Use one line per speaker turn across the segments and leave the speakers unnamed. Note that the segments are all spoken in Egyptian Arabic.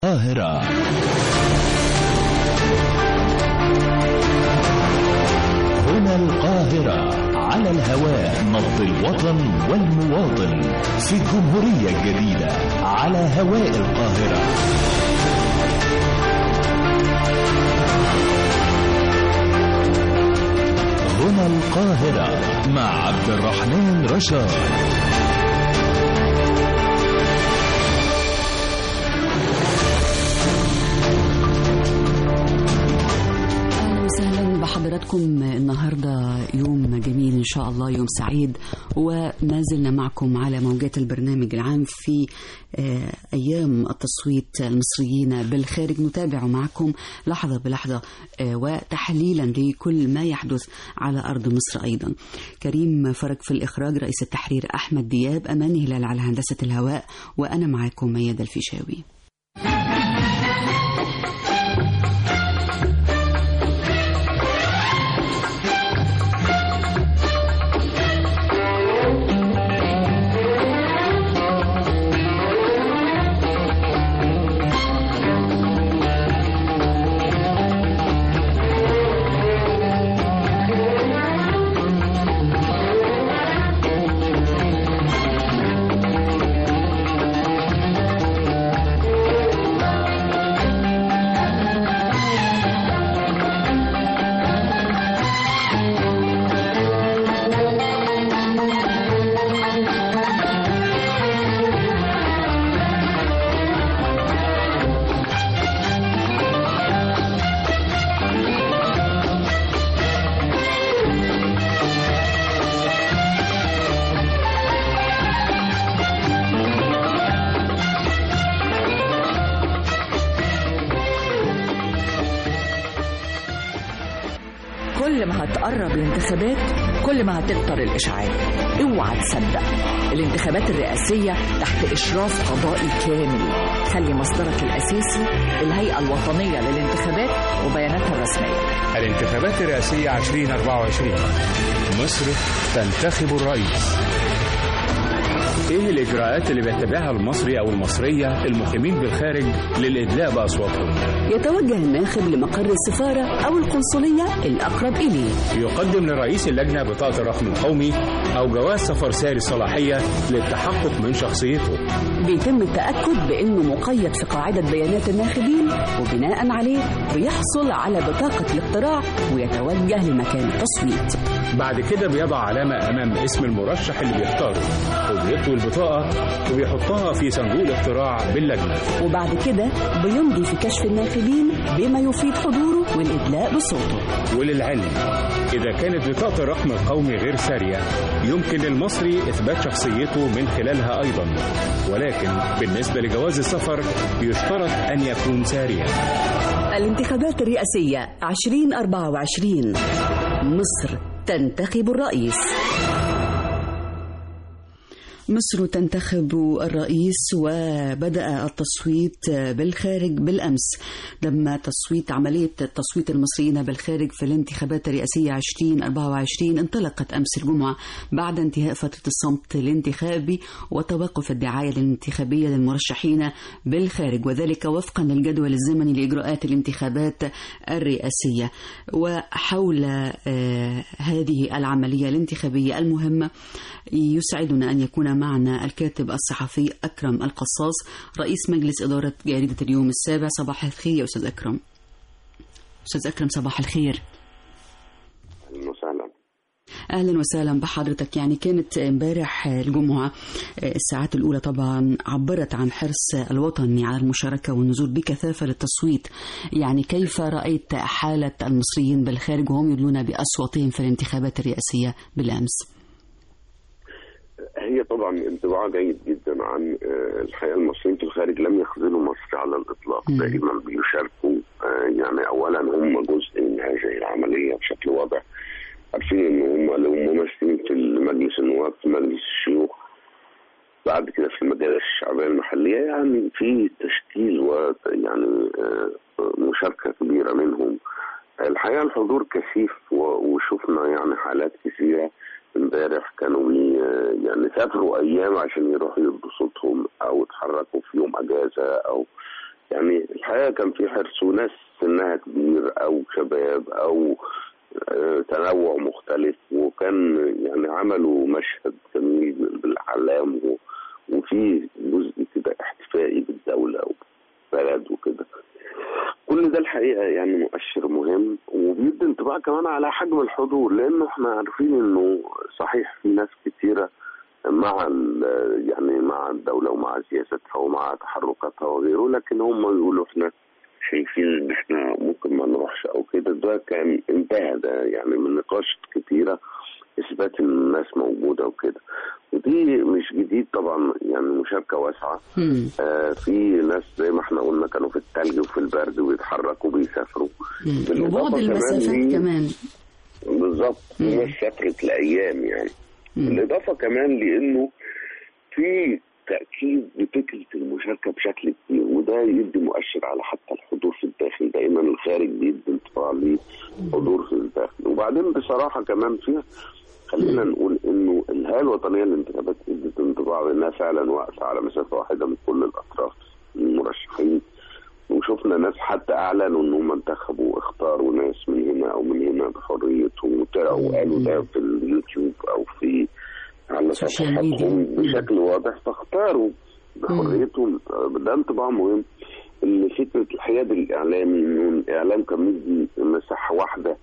القاهرة هنا القاهرة على الهواء نبض الوطن والمواطن في الجمهورية الجديدة على هواء القاهرة هنا القاهرة مع عبد الرحمن رشاد
اهلا وسهلا بحضراتكم النهارده يوم جميل ان شاء الله يوم سعيد وما زلنا معكم على موجات البرنامج العام في آه، ايام التصويت المصريين بالخارج نتابع معكم لحظه بلحظه آه، وتحليلا لكل ما يحدث على ارض مصر ايضا. كريم فرج في الاخراج رئيس التحرير احمد دياب امان هلال على هندسه الهواء وانا معاكم ميادة الفيشاوي.
كل ما هتقرب الانتخابات كل ما هتكتر الإشاعات اوعى تصدق الانتخابات الرئاسية تحت إشراف قضائي كامل خلي مصدرك الأساسي الهيئة الوطنية للانتخابات وبياناتها الرسمية
الانتخابات الرئاسية 2024 مصر تنتخب الرئيس ايه الاجراءات اللي بيتبعها المصري او المصريه المقيمين بالخارج للادلاء باصواتهم
يتوجه الناخب لمقر السفارة أو القنصلية الأقرب إليه
يقدم لرئيس اللجنه بطاقه الرقم القومي او جواز سفر ساري الصلاحيه للتحقق من شخصيته
بيتم التأكد بأنه مقيد في قاعدة بيانات الناخبين وبناء عليه بيحصل على بطاقة الاقتراع ويتوجه لمكان التصويت
بعد كده بيضع علامه امام اسم المرشح اللي بيختاره وبيطوي البطاقه وبيحطها في صندوق الاقتراع باللجنه
وبعد كده بيمضي في كشف الناخبين بما يفيد حضوره والإدلاء بصوته
وللعلم إذا كانت بطاقة الرقم القومي غير سارية يمكن للمصري إثبات شخصيته من خلالها أيضا ولكن بالنسبة لجواز السفر يشترط أن يكون ساريا
الانتخابات الرئاسية 2024 مصر تنتخب الرئيس مصر تنتخب الرئيس وبدأ التصويت بالخارج بالأمس لما تصويت عملية تصويت المصريين بالخارج في الانتخابات الرئاسية 2024 انطلقت أمس الجمعة بعد انتهاء فترة الصمت الانتخابي وتوقف الدعاية الانتخابية للمرشحين بالخارج وذلك وفقا للجدول الزمني لإجراءات الانتخابات الرئاسية وحول آه، هذه العملية الانتخابية المهمة يسعدنا أن يكون معنا الكاتب الصحفي أكرم القصاص رئيس مجلس إدارة جريدة اليوم السابع صباح الخير يا أستاذ أكرم أستاذ أكرم صباح الخير
اهلا وسهلا
اهلا وسهلا بحضرتك يعني كانت امبارح الجمعه الساعات الاولى طبعا عبرت عن حرص الوطني على المشاركه والنزول بكثافه للتصويت يعني كيف رايت حاله المصريين بالخارج وهم يدلون باصواتهم في الانتخابات الرئاسيه بالامس
هي طبعا انطباع جيد جدا عن آه، الحقيقه المصريين في الخارج لم يخذلوا مصر على الاطلاق
مم.
دائما بيشاركوا آه، يعني اولا هم جزء من هذه العمليه بشكل واضح عارفين ان هم لو ممثلين في مجلس النواب في مجلس الشيوخ بعد كده في المجالس الشعبيه المحليه يعني في تشكيل ويعني مشاركه كبيره منهم الحقيقه الحضور كثيف و- وشفنا يعني حالات كثيره امبارح كانوا بي يعني سافروا ايام عشان يروحوا يدوا صوتهم او اتحركوا في يوم اجازه او يعني الحقيقه كان في حرص وناس سنها كبير او شباب او آه، تنوع مختلف وكان يعني عملوا مشهد جميل بالاعلام و- وفي جزء كده احتفائي بالدوله وبالبلد وكده كل ده الحقيقه يعني مؤشر مهم وبيدي انطباع كمان على حجم الحضور لانه احنا عارفين انه صحيح في ناس كتيره مع ال- يعني مع الدوله ومع سياستها ومع تحركاتها وغيره لكن هم يقولوا احنا شايفين ان احنا ممكن ما نروحش او كده ده كان انتهى ده يعني من نقاش كتيره اثبات ان الناس موجوده وكده ودي مش جديد طبعا يعني مشاركه واسعه
مم.
آه في ناس زي ما احنا قلنا كانوا في الثلج وفي البرد وبيتحركوا وبيسافروا
مم.
بالإضافة
وبعد
كمان
المسافات
ليه-
كمان
بالظبط في
مم.
ناس سافرت لايام يعني
مم.
بالاضافه كمان لانه في تاكيد بفكره المشاركه بشكل كبير وده يدي مؤشر على حتى الحضور في الداخل دائما الخارج بيدي انطباع للحضور في الداخل وبعدين بصراحه كمان فيها خلينا نقول انه الهيئه الوطنيه للانتخابات ادت انطباع بانها فعلا واقفه على مسافه واحده من كل الاطراف المرشحين وشفنا ناس حتى اعلنوا ان هم انتخبوا اختاروا ناس من هنا او من هنا بحريتهم وطلعوا وقالوا ده في اليوتيوب او في على
السوشيال
صفحاتهم
ميديا.
بشكل واضح فاختاروا بحريتهم ده انطباع مهم ان فكره الحياد الاعلامي انه الاعلام كان مدي مساحه واحده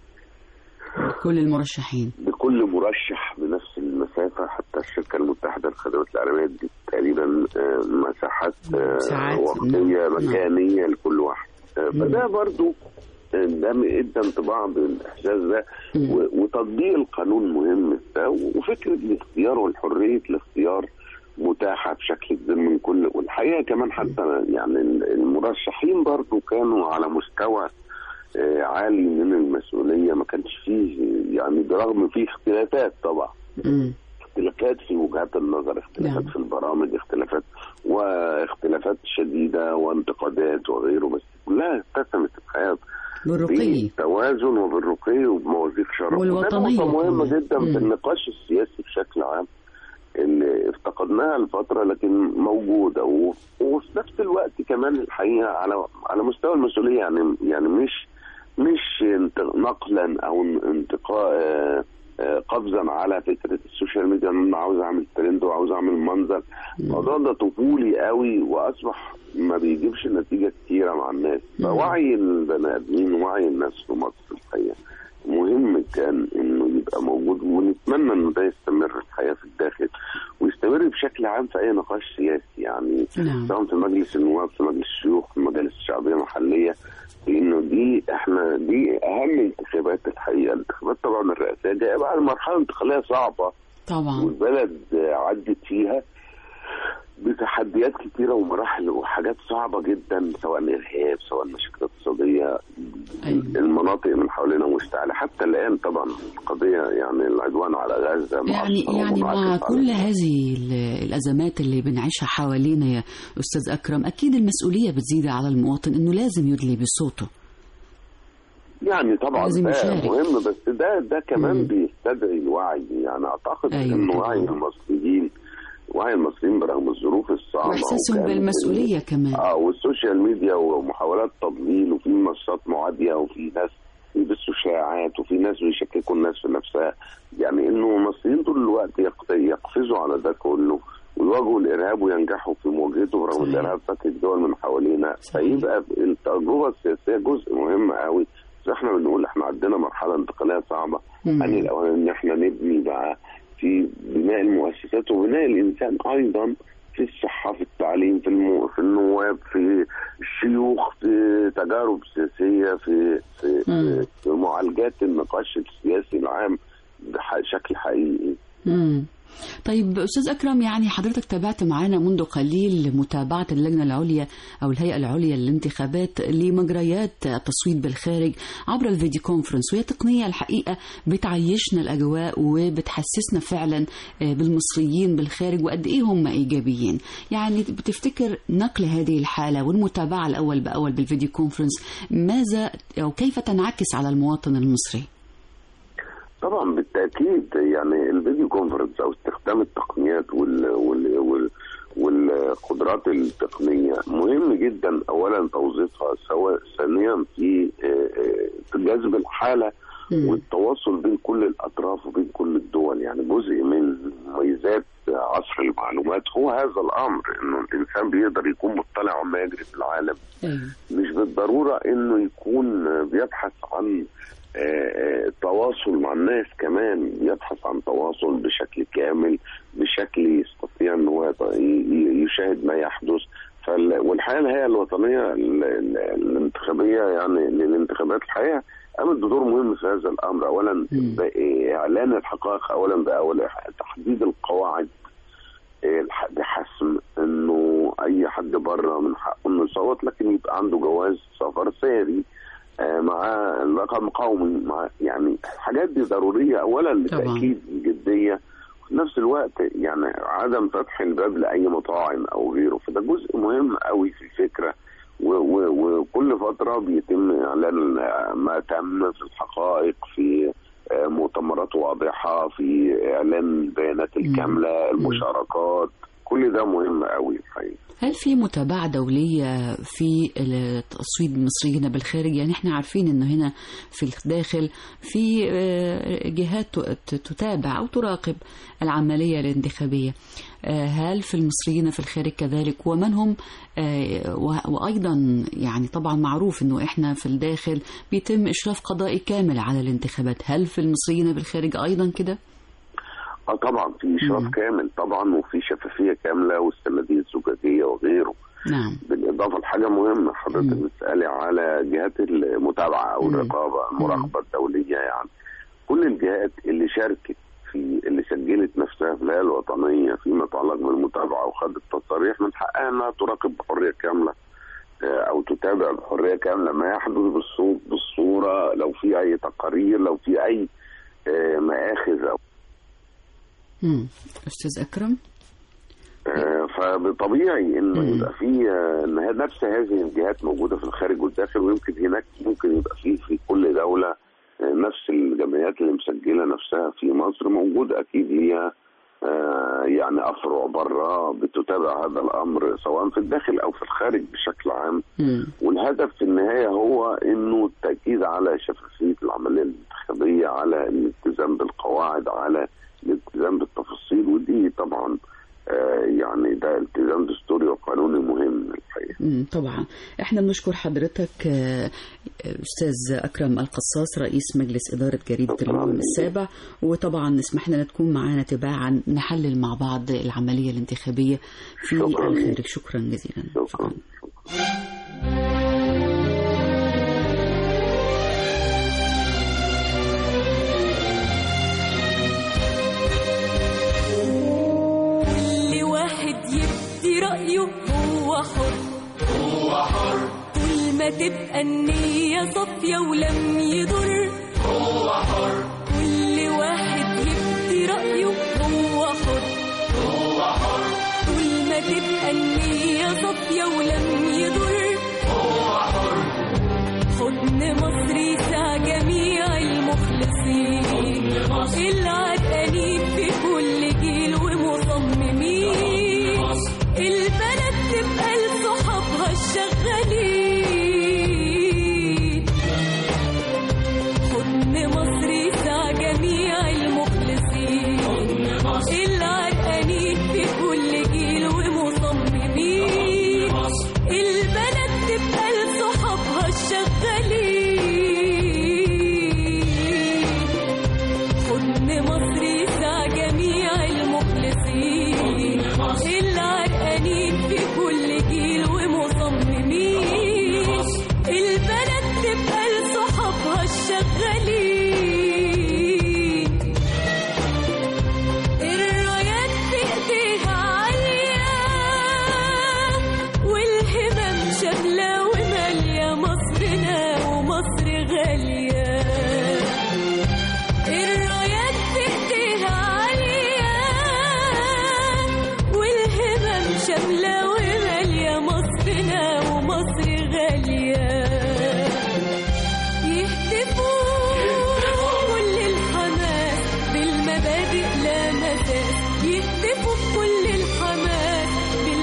كل المرشحين
لكل مرشح بنفس المسافة حتى الشركة المتحدة للخدمات الإعلامية دي تقريبا آه، مساحات آه،
ساعات.
وقتية
نعم.
مكانية لكل واحد آه، فده برضو آه، ده ادى انطباع بالاحساس ده
مم.
و- وتطبيق القانون مهم في ده وفكره الاختيار والحريه الاختيار متاحه بشكل كبير من كل والحقيقه كمان حتى يعني المرشحين برضو كانوا على مستوى آه، عالي من المسؤوليه ما كانش فيه يعني برغم فيه اختلافات طبعا
مم.
اختلافات في وجهات النظر اختلافات
نعم.
في البرامج اختلافات واختلافات شديدة وانتقادات وغيره بس كلها اتسمت الحياة
بالرقي
بالتوازن وبالرقي وبمواثيق شرف
والوطنية
وده نقطة مهمة
كمان.
جدا
مم.
في النقاش السياسي بشكل عام اللي افتقدناها لفترة لكن موجودة و... وفي نفس الوقت كمان الحقيقة على على مستوى المسؤولية يعني يعني مش مش انت- نقلا او انتقاء آه، آه، قفزا على فكره السوشيال ميديا ان انا عاوز اعمل ترند وعاوز اعمل منظر الموضوع ده طفولي قوي واصبح ما بيجيبش نتيجه كتيره مع الناس فوعي البني ادمين ووعي الناس في مصر الحقيقه مهم كان انه يبقى موجود ونتمنى انه ده يستمر الحقيقه في الداخل ويستمر بشكل عام في اي نقاش سياسي يعني
نعم.
سواء في مجلس النواب في مجلس الشيوخ في المجالس الشعبيه المحليه لانه دي احنا دي اهم انتخابات الحقيقه الانتخابات طبعا الرئاسيه جايه بعد مرحله انتقاليه صعبه
طبعا
والبلد عدت فيها بتحديات كتيره ومراحل وحاجات صعبه جدا سواء ارهاب سواء مشاكل اقتصاديه
أيوة.
المناطق من حوالينا مشتعله حتى الان طبعا القضيه يعني العدوان على غزه
يعني
مؤثر
يعني مع
ومنعكس على
كل هذه ال- الازمات اللي بنعيشها حوالينا يا استاذ اكرم اكيد المسؤوليه بتزيد على المواطن انه لازم يدلي بصوته
يعني طبعا
لازم
ده
يشارك.
مهم بس ده ده كمان
مم.
بيستدعي الوعي يعني اعتقد
أيوة
انه
طبعاً.
وعي المصريين وعي المصريين برغم الظروف الصعبه
واحساسهم
وكان-
بالمسؤوليه كمان
اه والسوشيال ميديا ومحاولات تضليل وفي منصات معاديه وفي ناس بيبثوا شائعات وفي ناس بيشككوا الناس في نفسها يعني انه المصريين طول الوقت يقت- يقفزوا على ده كله ويواجهوا الارهاب وينجحوا في مواجهته برغم
صحيح.
الارهاب فاتت دول من حوالينا
صحيح.
فيبقى التجربه السياسيه جزء مهم قوي بس احنا بنقول احنا عندنا مرحله انتقاليه صعبه
مم.
يعني الاوان ان احنا نبني بقى في بناء المؤسسات وبناء الانسان ايضا في الصحه في التعليم في المو... في النواب في الشيوخ في تجارب سياسيه في في,
مم.
في, في معالجات النقاش السياسي العام بشكل حقيقي
مم. طيب استاذ اكرم يعني حضرتك تابعت معانا منذ قليل متابعه اللجنه العليا او الهيئه العليا للانتخابات لمجريات التصويت بالخارج عبر الفيديو كونفرنس وهي تقنيه الحقيقه بتعيشنا الاجواء وبتحسسنا فعلا آه، بالمصريين بالخارج وقد ايه هم ايجابيين يعني بتفتكر نقل هذه الحاله والمتابعه الاول باول بالفيديو كونفرنس ماذا او كيف تنعكس على المواطن المصري
طبعا بالتاكيد يعني الفيديو كونفرنس او استخدام التقنيات وال وال وال والقدرات التقنيه مهم جدا اولا توظيفها سواء ثانيا في آه، آه، جذب الحاله
مم.
والتواصل بين كل الاطراف وبين كل الدول يعني جزء من مميزات عصر المعلومات هو هذا الامر انه الانسان بيقدر يكون مطلع عما يجري في العالم
أيوة.
مش بالضروره انه يكون بيبحث عن آه، آه، التواصل مع الناس كمان يبحث عن تواصل بشكل كامل بشكل يستطيع ان هو يط- ي- ي- يشاهد ما يحدث فال- والحقيقه الهيئه الوطنيه ال- ال- الانتخابيه يعني للانتخابات الحقيقه قامت بدور مهم في هذا الامر اولا
مم.
باعلان الحقائق اولا باول تحديد القواعد آه، الح- بحسم انه اي حد بره من حقه انه يصوت لكن يبقى عنده جواز سفر ساري آه، مع رقم قومي مع يعني الحاجات دي ضروريه اولا
طبعاً.
لتاكيد الجديه وفي نفس الوقت يعني عدم فتح الباب لاي مطاعم او غيره فده جزء مهم قوي في الفكره و- و- وكل فتره بيتم اعلان آه، ما تم في الحقائق في آه، مؤتمرات واضحه في اعلان البيانات الكامله المشاركات كل ده مهم قوي الحقيقه
هل في متابعة دولية في التصويت المصريين بالخارج يعني احنا عارفين انه هنا في الداخل في آه، جهات ت- تتابع او تراقب العملية الانتخابية آه، هل في المصريين في الخارج كذلك ومن هم آه، و- وايضا يعني طبعا معروف انه احنا في الداخل بيتم اشراف قضائي كامل على الانتخابات هل في المصريين بالخارج ايضا كده؟
اه طبعا في اشراف
مم.
كامل طبعا وفي شفافيه كامله والصناديق الزجاجيه وغيره
نعم
بالاضافه لحاجه مهمه حضرتك
مم.
بتسالي على جهات المتابعه او
مم.
الرقابه المراقبه الدوليه يعني كل الجهات اللي شاركت في اللي سجلت نفسها في الهيئه الوطنيه فيما يتعلق بالمتابعه وخدت تصاريح من حقها انها تراقب بحريه كامله آه، او تتابع بحريه كامله ما يحدث بالصوت بالصوره لو في اي تقارير لو في اي آه، مآخذ او
مم. استاذ اكرم
آه، فبطبيعي انه
مم.
يبقى في آه، إن هي- نفس هذه الجهات موجوده في الخارج والداخل ويمكن هناك ممكن يبقى في في كل دوله آه، نفس الجمعيات اللي مسجله نفسها في مصر موجود اكيد ليها آه، يعني افرع بره بتتابع هذا الامر سواء في الداخل او في الخارج بشكل عام
مم.
والهدف في النهايه هو انه التاكيد على شفافيه العمليه الانتخابيه على الالتزام بالقواعد على الالتزام بالتفاصيل ودي طبعا آه، يعني ده التزام دستوري وقانوني مهم الحقيقه
مم، طبعا احنا بنشكر حضرتك آه، استاذ اكرم القصاص رئيس مجلس اداره جريده
شكراً.
اليوم السابع وطبعا اسمح لنا تكون معانا تباعا نحلل مع بعض العمليه الانتخابيه في
شكراً.
الخارج شكرا جزيلا
شكرا
كل واحد يبدي رأيه هو حر هو حر كل ما تبقى النية صافية ولم يضر هو حر كل واحد يبدي رأيه هو حر هو حر كل ما تبقى النية صافية ولم يضر هو حر حضن مصر يسع جميع المخلصين العرقانين في كل جيل ومصممين البلد تبقى لصحابها الشغالين حضن مصر يسع جميع المخلصين العرقانين في كل جيل ومصممين البلد تبقى لصحابها الشغالين حضن مصر يسع جميع المخلصين العرقانين في كل جيل ومصممين البلد تبقى لصحابها الشغالين الرايات في ايديها عالية والهمم شاملة ومالية مصرنا ومصر غالية الرايات في ايديها عالية والهمم شاملة ومالية مصرنا ومصر غالية يهتفوا كل الحماس بالمبادئ لا مساس يهتفوا بكل الحماس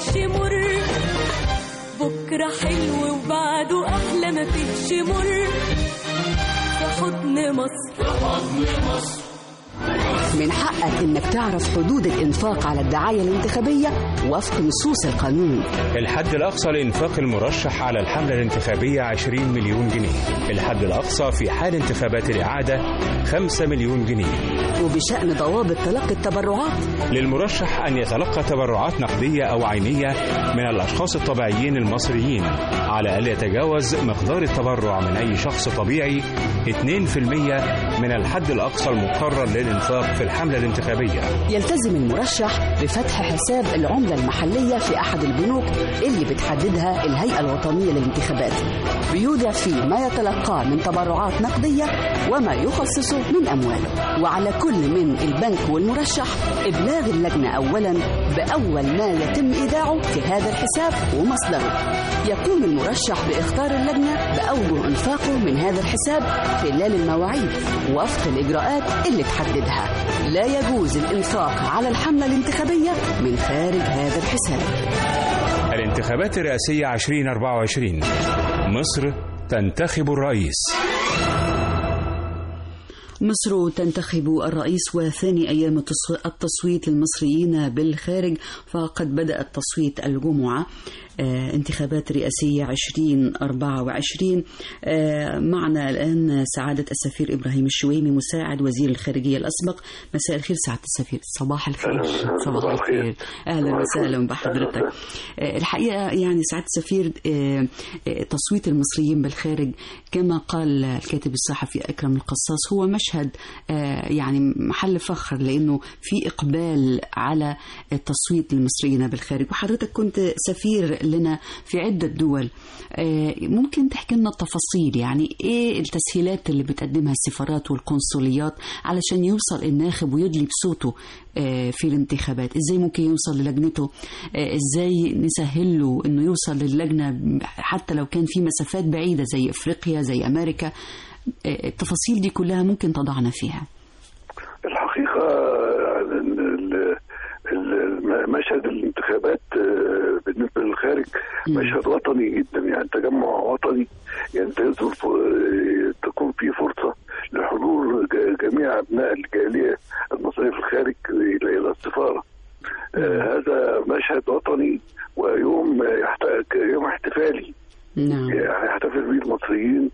فيهش مر بكرة حلو وبعده أحلى ما فيهش مر في حضن مصر
من حقك انك تعرف حدود الانفاق على الدعايه الانتخابيه وفق نصوص القانون
الحد الأقصى لإنفاق المرشح على الحملة الانتخابية 20 مليون جنيه الحد الأقصى في حال انتخابات الإعادة 5 مليون جنيه
وبشان ضوابط تلقي التبرعات
للمرشح أن يتلقى تبرعات نقدية أو عينية من الأشخاص الطبيعيين المصريين على ألا يتجاوز مقدار التبرع من أي شخص طبيعي 2% من الحد الأقصى المقرر للإنفاق في الحملة الانتخابية
يلتزم المرشح بفتح حساب العملة المحلية في أحد البنوك اللي بتحددها الهيئة الوطنية للانتخابات بيودع فيه ما يتلقاه من تبرعات نقدية وما يخصصه من أمواله وعلى كل من البنك والمرشح إبلاغ اللجنة أولا بأول ما يتم إيداعه في هذا الحساب ومصدره يقوم المرشح باختار اللجنة بأوجه إنفاقه من هذا الحساب خلال المواعيد وفق الإجراءات اللي تحددها لا يجوز الإنفاق على الحملة الانتخابية من خارج هذا الحساب
الانتخابات الرئاسية 2024 مصر تنتخب الرئيس
مصر تنتخب الرئيس وثاني أيام التص- التصويت للمصريين بالخارج فقد بدأ التصويت الجمعة آه، انتخابات رئاسية 2024 آه، معنا الآن سعادة السفير إبراهيم الشويمي مساعد وزير الخارجية الأسبق مساء الخير سعادة السفير صباح الخير
أهلاً،
صباح
صباح
الخير
الخير.
أهلا
صباح
وسهلا
الفل.
بحضرتك
أهلاً.
آه، الحقيقة يعني سعادة السفير آه، آه، تصويت المصريين بالخارج كما قال الكاتب الصحفي أكرم القصاص هو مشهد آه، يعني محل فخر لأنه في إقبال على التصويت للمصريين بالخارج وحضرتك كنت سفير لنا في عدة دول آه، ممكن تحكي لنا التفاصيل يعني إيه التسهيلات اللي بتقدمها السفارات والقنصليات علشان يوصل الناخب ويدلي بصوته آه، في الانتخابات ازاي ممكن يوصل للجنته آه، ازاي نسهل له انه يوصل للجنه حتى لو كان في مسافات بعيده زي افريقيا زي امريكا آه، التفاصيل دي كلها ممكن تضعنا فيها
الحقيقة ال- ال- ال- مشهد الانتخابات آه، بالنسبة للخارج
مم.
مشهد وطني جدا يعني تجمع وطني ينتهز الف- آه، تكون في فرصة لحضور ج- جميع أبناء الجالية المصرية في الخارج إلى إلى السفارة آه، هذا مشهد وطني ويوم يحت- يوم احتفالي
نعم
هيحتفل به المصريين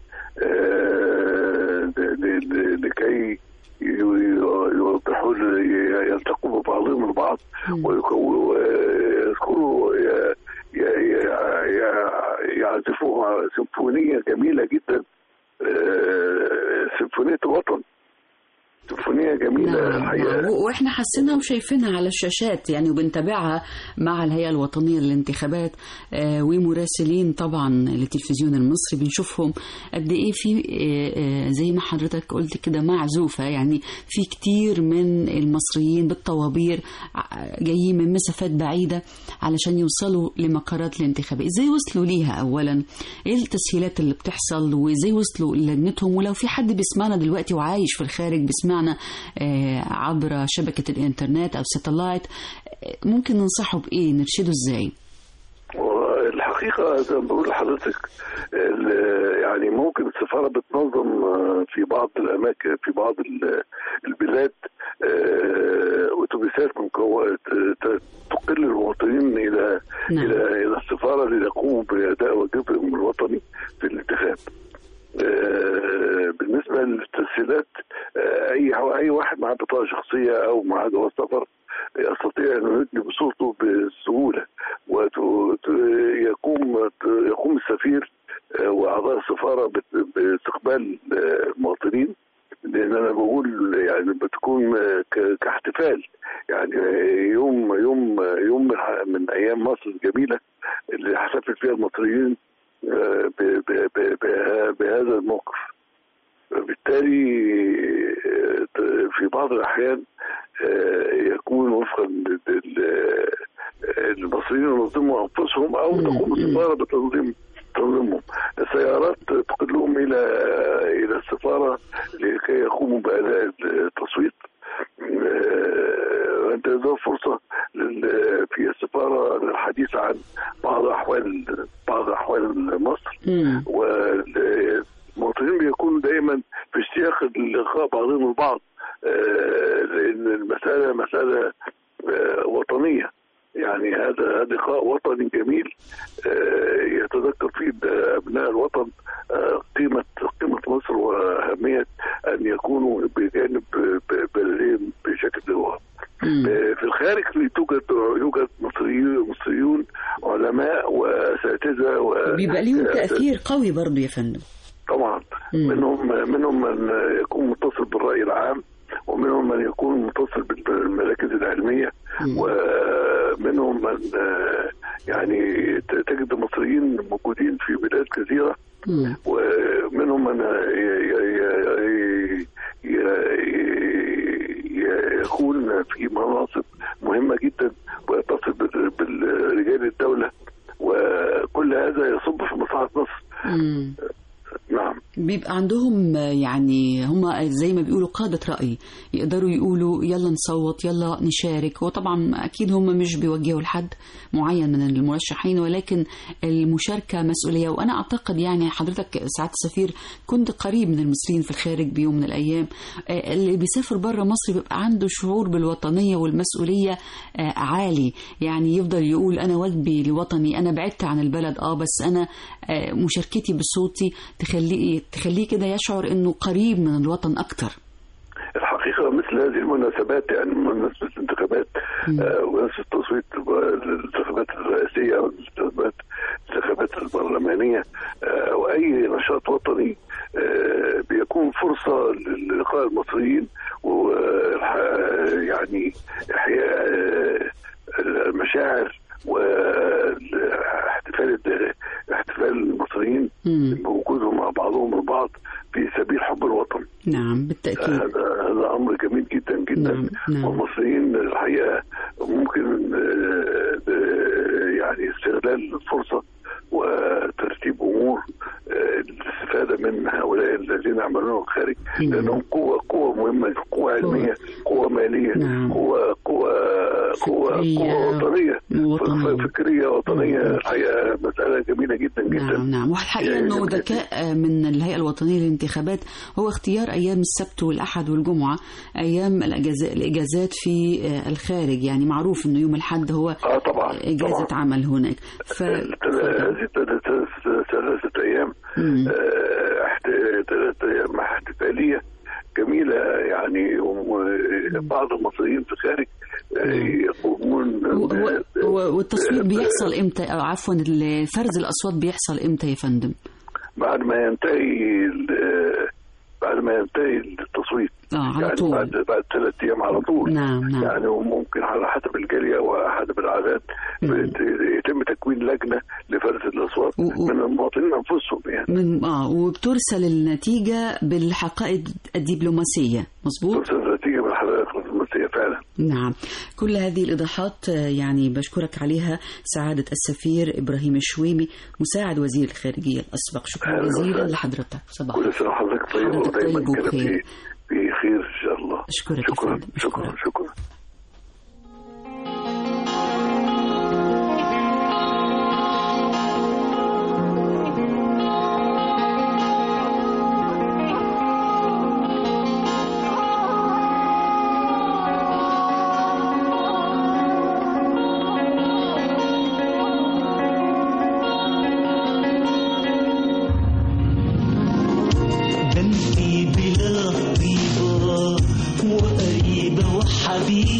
آه، ل- ل- لكي ي- يوضحوا ل- يلتقوا ببعضهم البعض
مم.
ويك- ويذكروا ي- ي- ي- يعزفوا سيمفونية جميلة جدا آه، سيمفونية الوطن سيمفونية جميلة
نعم
الحقيقة
و- واحنا حاسينها وشايفينها على الشاشات يعني وبنتابعها مع الهيئه الوطنيه للانتخابات آه، ومراسلين طبعا للتلفزيون المصري بنشوفهم قد ايه في آه، آه، زي ما حضرتك قلت كده معزوفه يعني في كتير من المصريين بالطوابير ع- جايين من مسافات بعيده علشان يوصلوا لمقرات الانتخابات ازاي وصلوا ليها اولا ايه التسهيلات اللي بتحصل وازاي وصلوا لجنتهم ولو في حد بيسمعنا دلوقتي وعايش في الخارج بيسمعنا آه، عبر شبكة الإنترنت أو ساتلايت آه، ممكن ننصحه بإيه نرشده إزاي
والحقيقة زي ما بقول لحضرتك ال- يعني ممكن السفارة بتنظم آه، في بعض الأماكن في بعض ال- البلاد آه، أتوبيسات مكو- ت- ت- تقل المواطنين إلى
نعم.
إلى إلى السفارة ليقوموا بأداء واجبهم الوطني في الانتخاب. آه، بالنسبة للتسهيلات آه، أي أي واحد معاه بطاقة شخصية أو معاه جواز سفر يستطيع أن يدلي بصوته بسهولة ويقوم يقوم السفير آه، واعضاء السفاره بت- باستقبال آه، المواطنين لان انا بقول يعني بتكون آه، ك- كاحتفال يعني آه، يوم يوم يوم من ح- من ايام مصر الجميله اللي احتفل فيها المصريين آه، ب- ب- ب- ب- بهذا الموقف بالتالي آه، في بعض الاحيان آه، يكون وفقا لل- لل- المصريين ينظموا انفسهم او
مم.
تقوم السفاره بتنظيم تنظيمهم السيارات تقلهم الى الى السفاره لكي يقوموا باداء التصويت آه، انت ده فرصه لل- في السفاره للحديث
الحديث عن بعض احوال بعض احوال مصر
مم.
والمواطنين بيكونوا دايما في اشتياق لقاء بعضهم البعض آه، لان المساله مساله آه، وطنيه يعني هذا هذا لقاء وطني جميل آه، يتذكر فيه ابناء الوطن آه، قيمه قيمه مصر واهميه ان يكونوا بجانب ب- بلدهم بشكل واضح.
مم.
آه، في الخارج توجد يوجد مصريون مصريون علماء واساتذه و
بيبقى ليهم تأثير قوي برضو يا فندم
طبعا
مم.
منهم منهم من يكون متصل بالرأي العام ومنهم من يكون متصل بالمراكز العلمية
مم.
ومنهم من آه، يعني ت- تجد مصريين موجودين في بلاد كثيرة
مم.
ومنهم من ي- ي- ي- ي- يكون في مناصب مهمة جدا ويتصل بال- بالرجال الدولة وكل هذا يصب في مصلحة مصر
مم.
نعم
بيبقى عندهم يعني هم زي ما بيقولوا قادة رأي يقدروا يقولوا يلا نصوت يلا نشارك وطبعا أكيد هم مش بيوجهوا لحد معين من المرشحين ولكن المشاركة مسؤولية وأنا أعتقد يعني حضرتك سعادة السفير كنت قريب من المصريين في الخارج بيوم من الأيام آه، اللي بيسافر بره مصر بيبقى عنده شعور بالوطنية والمسؤولية آه، عالي يعني يفضل يقول أنا واجبي لوطني أنا بعدت عن البلد آه بس أنا آه، مشاركتي بصوتي تخليه تخليه كده يشعر إنه قريب من الوطن أكتر
الحقيقة مثل هذه المناسبات يعني مناسبة الانتخابات آه، ومناسبة التصويت الانتخابات الرئاسية أو الانتخابات الانتخابات البرلمانية آه، وأي نشاط وطني آه، بيكون فرصة للقاء المصريين و يعني إحياء آه، المشاعر واحتفال احتفال المصريين
مم.
بوجودهم مع بعضهم البعض في سبيل حب الوطن
نعم بالتأكيد
هذا هذا امر جميل جدا جدا
نعم، نعم.
والمصريين الحقيقه ممكن آه، آه، يعني استغلال الفرصه وترتيب امور آه، الاستفاده من هؤلاء الذين يعملون الخارج
نعم.
لانهم قوه قوه مهمه قوه علميه قوه ماليه
نعم.
قوه قوه قوه
فكرية.
قوه وطنيه
وطنية.
فكريه وطنيه الحقيقه مساله جميله جدا جدا
نعم نعم والحقيقة
يعني
أنه
جميلة
ذكاء من الهيئة الوطنية للانتخابات هو اختيار أيام السبت والأحد والجمعة أيام الأجازات, الإجازات في آه، الخارج يعني معروف أنه يوم الأحد هو
اه طبعا
إجازة
طبعا
عمل هناك ف...
هذه ثلاث- ثلاثة أيام
مم.
آه، احت- ثلاثة أيام احتفالية جميلة يعني وبعض المصريين في الخارج آه، يقومون
و-
ب-
و- و- والتصويت بيحصل امتى أو عفوا ال- فرز الأصوات بيحصل امتى يا فندم؟
بعد ما ينتهي ال- بعد ما ينتهي التصويت
اه على
يعني
طول
بعد بعد ثلاث ايام على طول
نعم نعم
يعني وممكن على حسب الجاليه وحسب العادات
مم.
بت- يتم تكوين لجنه لفرز الاصوات
و- و-
من المواطنين انفسهم يعني
من اه وبترسل النتيجة بالحقائق الدبلوماسية مظبوط؟
ترسل النتيجه من الحلقات الدبلوماسيه فعلا
نعم كل هذه الإيضاحات آه، يعني بشكرك عليها سعادة السفير إبراهيم الشويمي مساعد وزير الخارجية الأسبق شكرا
أهلا
جزيلا
وسهلا.
لحضرتك صباح
كل سنه وحضرتك طيب
حضرتك
ودايما
طيب
كده
وبخير.
في في خير ان شاء الله
أشكرك يا
شكرا
فندم،
شكرا
أشكرك.
شكرا
ده انتي بلا طيبة وقريبة وحبيبة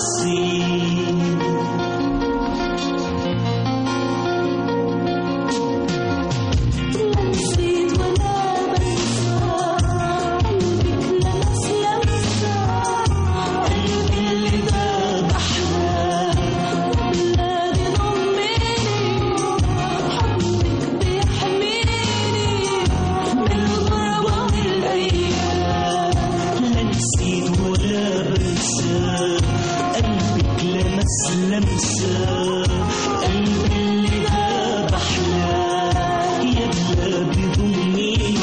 الصين
نسيت ولا بنسى قلبك لمس لمسة قلبي اللي داب أحلى بلادي ضميني حضنك بيحميني من الغربة والأيام
لا نسيت ولا بنسى قلبك لمس لمسة قلبي اللي داب أحلى يا بلادي ضميني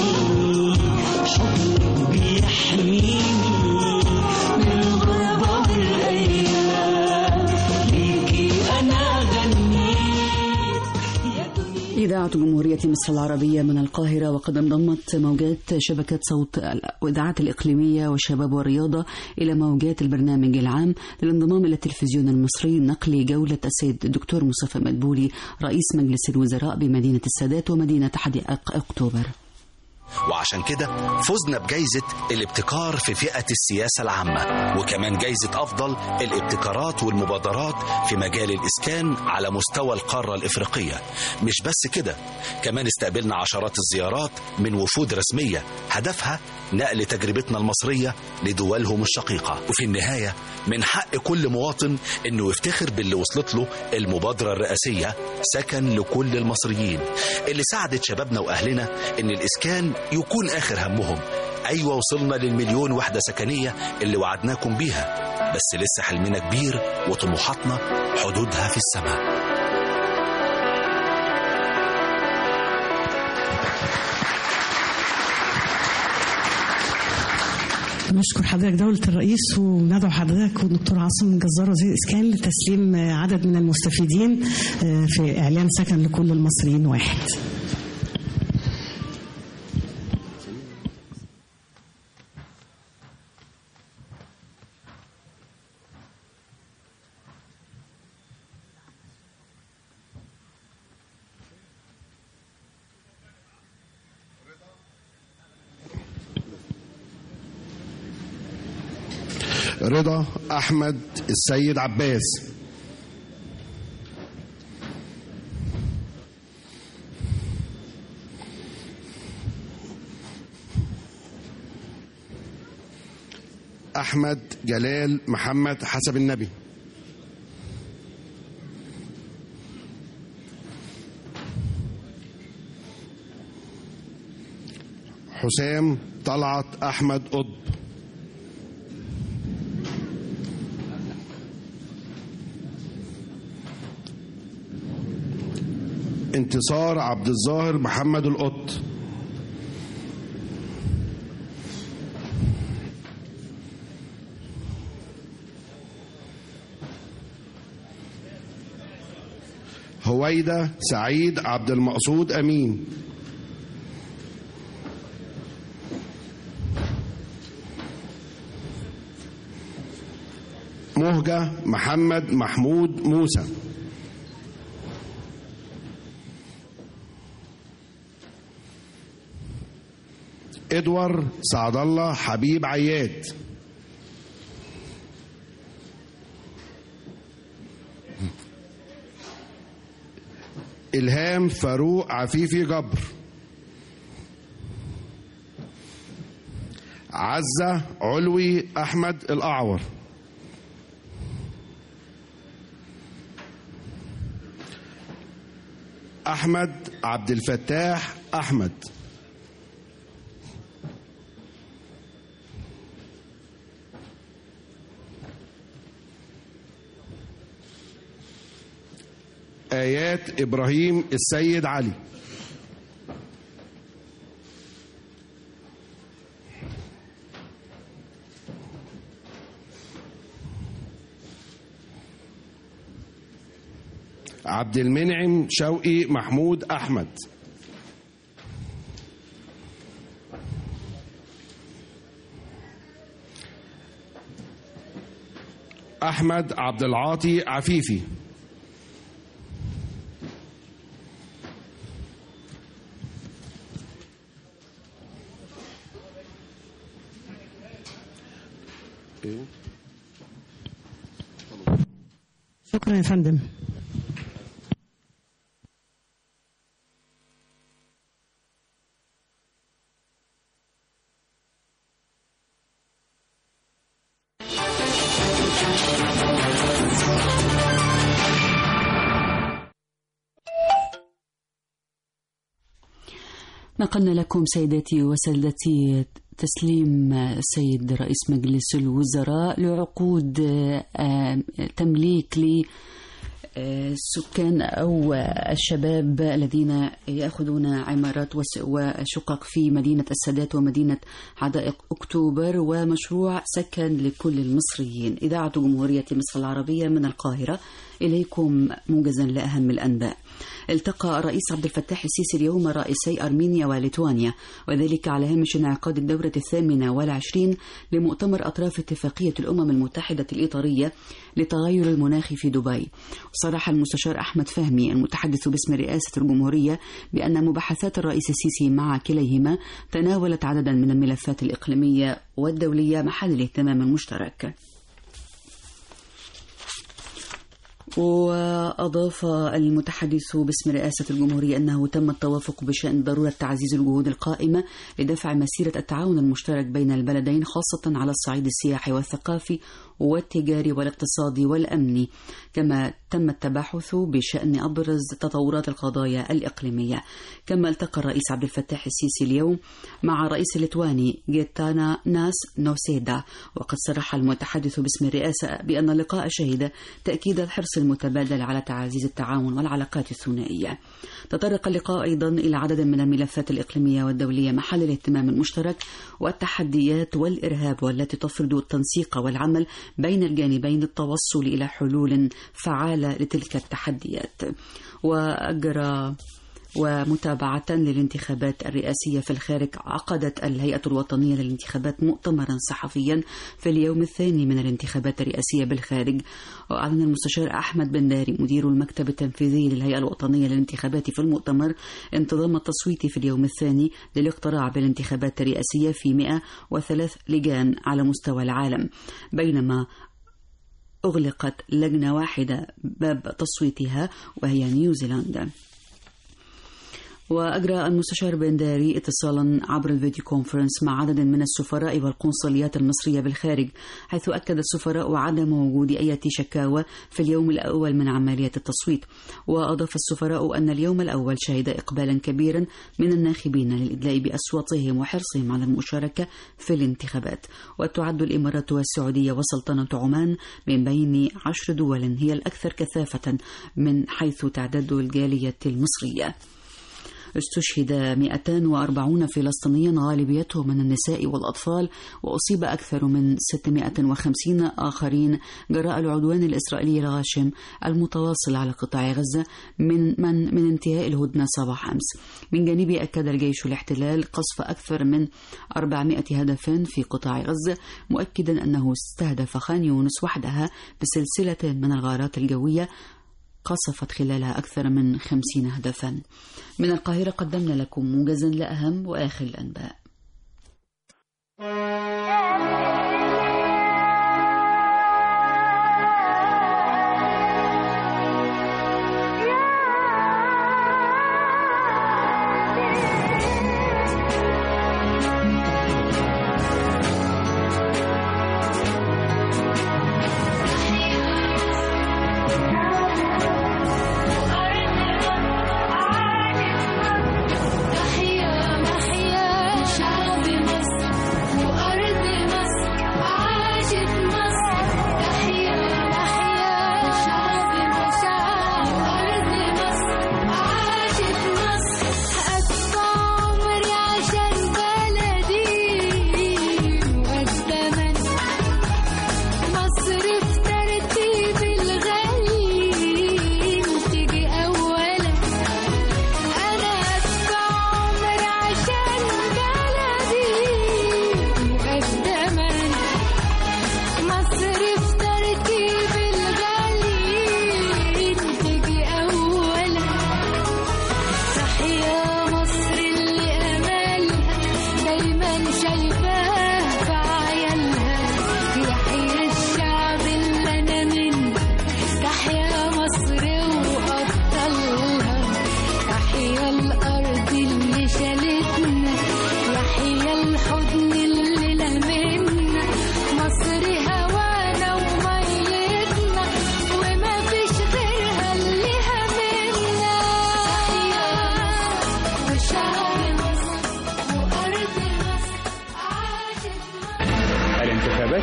حضنك بيحميني من الغربة والأيام ليكي أنا غنيت يا دنيا
إذاعة جمهورية مصر العربية من القاهرة وقد انضمت موجات شبكة صوت الإذاعات الإقليمية والشباب والرياضة إلى موجات البرنامج العام للانضمام إلى التلفزيون المصري نقل جولة السيد الدكتور مصطفى مدبولي رئيس مجلس الوزراء بمدينة السادات ومدينة 1 أكتوبر
وعشان كده فزنا بجائزة الابتكار في فئة السياسة العامة وكمان جائزة أفضل الابتكارات والمبادرات في مجال الإسكان على مستوى القارة الإفريقية مش بس كده كمان استقبلنا عشرات الزيارات من وفود رسمية هدفها نقل تجربتنا المصرية لدولهم الشقيقة وفي النهاية من حق كل مواطن انه يفتخر باللي وصلت له المبادرة الرئاسية سكن لكل المصريين اللي ساعدت شبابنا واهلنا ان الاسكان يكون اخر همهم ايوه وصلنا للمليون وحدة سكنية اللي وعدناكم بيها بس لسه حلمنا كبير وطموحاتنا حدودها في السماء
نشكر حضرتك دولة الرئيس وندعو حضرتك والدكتور عاصم جزار وزير الإسكان لتسليم عدد من المستفيدين في إعلان سكن لكل المصريين واحد
رضا احمد السيد عباس احمد جلال محمد حسب النبي حسام طلعت احمد قطب انتصار عبد الظاهر محمد القط هويدا سعيد عبد المقصود امين مهجة محمد محمود موسى ادوار سعد الله حبيب عياد الهام فاروق عفيفي جبر عزة علوي أحمد الأعور أحمد عبد الفتاح أحمد آيات إبراهيم السيد علي عبد المنعم شوقي محمود أحمد أحمد عبد العاطي عفيفي
شكرا يا فندم
نقلنا لكم سيداتي وسادتي تسليم السيد رئيس مجلس الوزراء لعقود آه، تمليك ل السكان أو الشباب الذين يأخذون عمارات وس- وشقق في مدينة السادات ومدينة حدائق أكتوبر ومشروع سكن لكل المصريين إذاعة جمهورية مصر العربية من القاهرة إليكم موجزا لأهم الأنباء التقى الرئيس عبد الفتاح السيسي اليوم رئيسي أرمينيا وليتوانيا وذلك على هامش انعقاد الدورة الثامنة والعشرين لمؤتمر أطراف اتفاقية الأمم المتحدة الإطارية لتغير المناخ في دبي وصرح المستشار أحمد فهمي المتحدث باسم رئاسة الجمهورية بأن مباحثات الرئيس السيسي مع كليهما تناولت عددا من الملفات الإقليمية والدولية محل الاهتمام المشترك وأضاف المتحدث باسم رئاسة الجمهورية أنه تم التوافق بشأن ضرورة تعزيز الجهود القائمة لدفع مسيرة التعاون المشترك بين البلدين خاصة على الصعيد السياحي والثقافي والتجاري والاقتصادي والأمني كما تم التباحث بشأن أبرز تطورات القضايا الإقليمية كما التقى الرئيس عبد الفتاح السيسي اليوم مع الرئيس الليتواني جيتانا ناس نوسيدا وقد صرح المتحدث باسم الرئاسة بأن اللقاء شهد تأكيد الحرص المتبادل على تعزيز التعاون والعلاقات الثنائية تطرق اللقاء أيضا إلى عدد من الملفات الإقليمية والدولية محل الاهتمام المشترك والتحديات والإرهاب والتي تفرض التنسيق والعمل بين الجانبين للتوصل إلى حلول فعالة لتلك التحديات وأجرى ومتابعة للانتخابات الرئاسية في الخارج عقدت الهيئة الوطنية للانتخابات مؤتمرا صحفيا في اليوم الثاني من الانتخابات الرئاسية بالخارج وأعلن المستشار أحمد بن داري مدير المكتب التنفيذي للهيئة الوطنية للانتخابات في المؤتمر انتظام التصويت في اليوم الثاني للاقتراع بالانتخابات الرئاسية في 103 لجان على مستوى العالم بينما أغلقت لجنة واحدة باب تصويتها وهي نيوزيلندا وأجرى المستشار بنداري اتصالا عبر الفيديو كونفرنس مع عدد من السفراء والقنصليات المصرية بالخارج حيث أكد السفراء عدم وجود أي شكاوى في اليوم الأول من عملية التصويت وأضاف السفراء أن اليوم الأول شهد إقبالا كبيرا من الناخبين للإدلاء بأصواتهم وحرصهم على المشاركة في الانتخابات وتعد الإمارات والسعودية وسلطنة عمان من بين عشر دول هي الأكثر كثافة من حيث تعداد الجالية المصرية استشهد 240 فلسطينيا غالبيتهم من النساء والأطفال وأصيب أكثر من 650 آخرين جراء العدوان الإسرائيلي الغاشم المتواصل على قطاع غزة من من من انتهاء الهدنة صباح أمس من جانبه أكد الجيش الاحتلال قصف أكثر من 400 هدف في قطاع غزة مؤكدا أنه استهدف خان يونس وحدها بسلسلة من الغارات الجوية قصفت خلالها أكثر من خمسين هدفا من القاهرة قدمنا لكم موجزا لأهم وآخر الأنباء
محيا محيا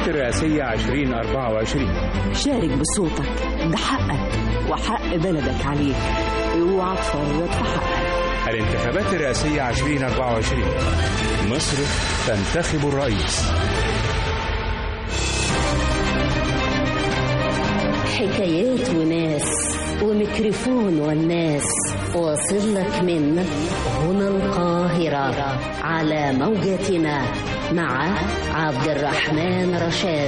الانتخابات الرئاسية 2024
شارك بصوتك ده حقك وحق بلدك عليك اوعى تفرط في حقك
الانتخابات الرئاسية 2024 مصر تنتخب الرئيس
حكايات وناس وميكروفون والناس واصل لك من هنا القاهرة على موجتنا مع عبد الرحمن رشاد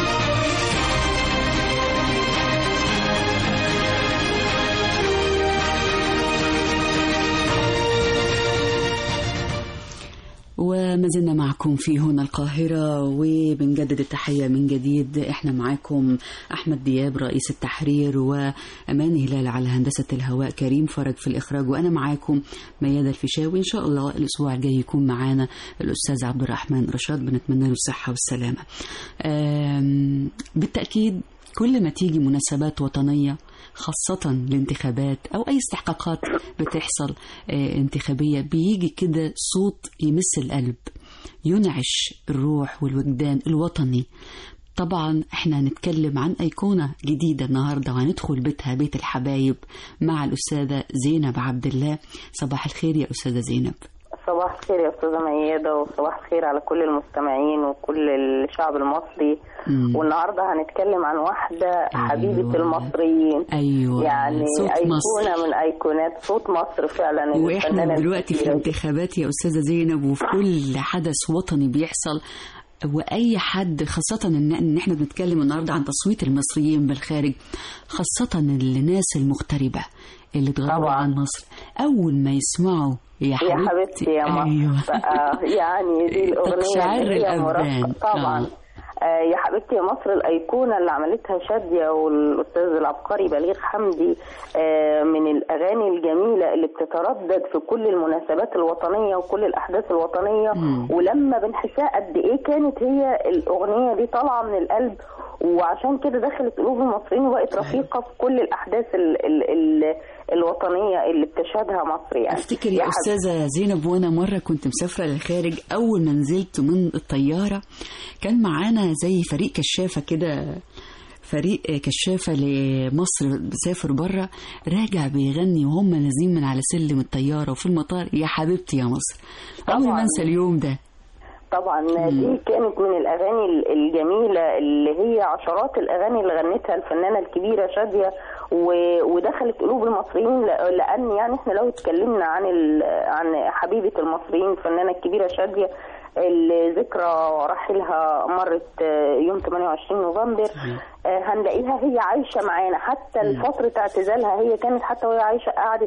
وما زلنا معكم في هنا القاهرة وبنجدد التحية من جديد احنا معاكم أحمد دياب رئيس التحرير وأمان هلال على هندسة الهواء كريم فرج في الإخراج وأنا معاكم ميادة الفيشاوي إن شاء الله الأسبوع الجاي يكون معانا الأستاذ عبد الرحمن رشاد بنتمنى له الصحة والسلامة آم، بالتأكيد كل ما تيجي مناسبات وطنية خاصة الانتخابات أو أي استحقاقات بتحصل آه، انتخابية بيجي كده صوت يمس القلب ينعش الروح والوجدان الوطني طبعا احنا هنتكلم عن أيقونة جديدة النهاردة وهندخل بيتها بيت الحبايب مع الأستاذة زينب عبد الله صباح الخير يا أستاذة زينب
صباح الخير يا استاذه مياده وصباح الخير على كل المستمعين وكل الشعب المصري
مم.
والنهارده هنتكلم عن واحده حبيبه المصريين
أيوة
يعني
صوت
ايقونه
مصر.
من ايقونات صوت مصر فعلا
واحنا
الفنانة
دلوقتي في
الكبيرة.
الانتخابات يا استاذه زينب وفي كل حدث وطني بيحصل واي حد خاصه ان إن احنا بنتكلم النهارده عن تصويت المصريين بالخارج خاصه الناس المغتربه اللي اتغربوا عن مصر اول ما يسمعوا يا
يا
حبيبتي,
حبيبتي يا مصر
أيوة.
بقى يعني دي الاغنيه
تقشعر
اللي هي
الأبدان.
مرافقة- طبعا
آه.
آه يا حبيبتي يا مصر الايقونه اللي عملتها شاديه والاستاذ العبقري بليغ حمدي آه من الاغاني الجميله اللي بتتردد في كل المناسبات الوطنيه وكل الاحداث الوطنيه
مم.
ولما بنحسها قد ايه كانت هي الاغنيه دي طالعه من القلب وعشان كده دخلت قلوب المصريين وبقت رفيقه في كل الاحداث ال ال ال الوطنيه اللي بتشهدها مصر يعني
افتكر يا
حبيبتي.
استاذه زينب وانا مره كنت مسافره للخارج اول ما نزلت من الطياره كان معانا زي فريق كشافه كده فريق كشافه لمصر بسافر بره راجع بيغني وهم نازلين من على سلم الطياره وفي المطار يا حبيبتي يا مصر عمري ما
طبعاً.
انسى اليوم ده
طبعا دي كانت من الاغاني ال- الجميله اللي هي عشرات الاغاني اللي غنتها الفنانه الكبيره شاديه و- ودخلت قلوب المصريين ل- لان يعني احنا لو اتكلمنا عن ال- عن حبيبه المصريين الفنانه الكبيره شاديه اللي ذكرى رحيلها مرت آه، يوم 28 نوفمبر آه، هنلاقيها هي عايشه معانا حتى فتره اعتزالها هي كانت حتى وهي عايشه قعدت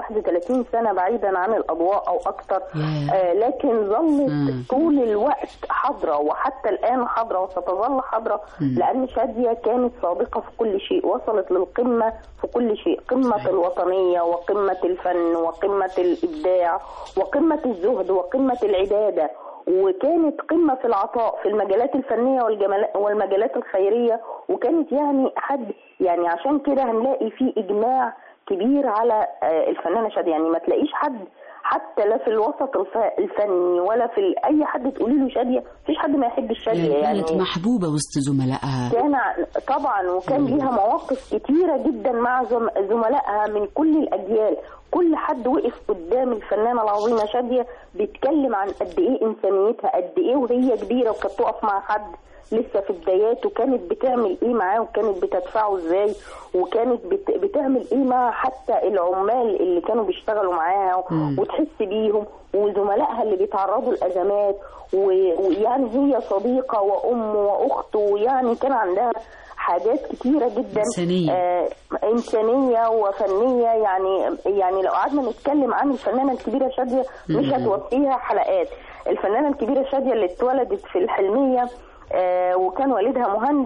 31 سنه بعيدا عن الاضواء او اكثر آه، لكن ظلت طول الوقت حاضره وحتى الان حاضره وستظل حاضره لان شاديه كانت صادقه في كل شيء وصلت للقمه في كل شيء قمه الوطنيه وقمه الفن وقمه الابداع وقمه الزهد وقمه العباده وكانت قمة في العطاء في المجالات الفنية والجمال- والمجالات الخيرية وكانت يعني حد يعني عشان كده هنلاقي في إجماع كبير على آه، الفنانة شادية يعني ما تلاقيش حد حتى لا في الوسط الف- الفني ولا في ال- اي حد تقولي له شاديه مفيش حد ما يحبش شاديه
يعني
يعني
كانت محبوبه وسط زملائها
كان ع- طبعا وكان ليها مواقف كتيره جدا مع زم- زملائها من كل الاجيال كل حد وقف قدام الفنانه العظيمه شاديه بيتكلم عن قد ايه انسانيتها قد ايه وهي كبيره وكانت تقف مع حد لسه في بداياته كانت بتعمل ايه معاه وكانت بتدفعه ازاي وكانت بت... بتعمل ايه مع حتى العمال اللي كانوا بيشتغلوا معاها
مم.
وتحس بيهم وزملائها اللي بيتعرضوا لازمات و- ويعني هي صديقه وام واخت ويعني كان عندها حاجات كتيره جدا
إنسانية.
آه انسانيه وفنيه يعني يعني لو قعدنا نتكلم عن الفنانه الكبيره شاديه مش
مم.
هتوفيها حلقات الفنانه الكبيره شاديه اللي اتولدت في الحلميه آه وكان والدها مهندس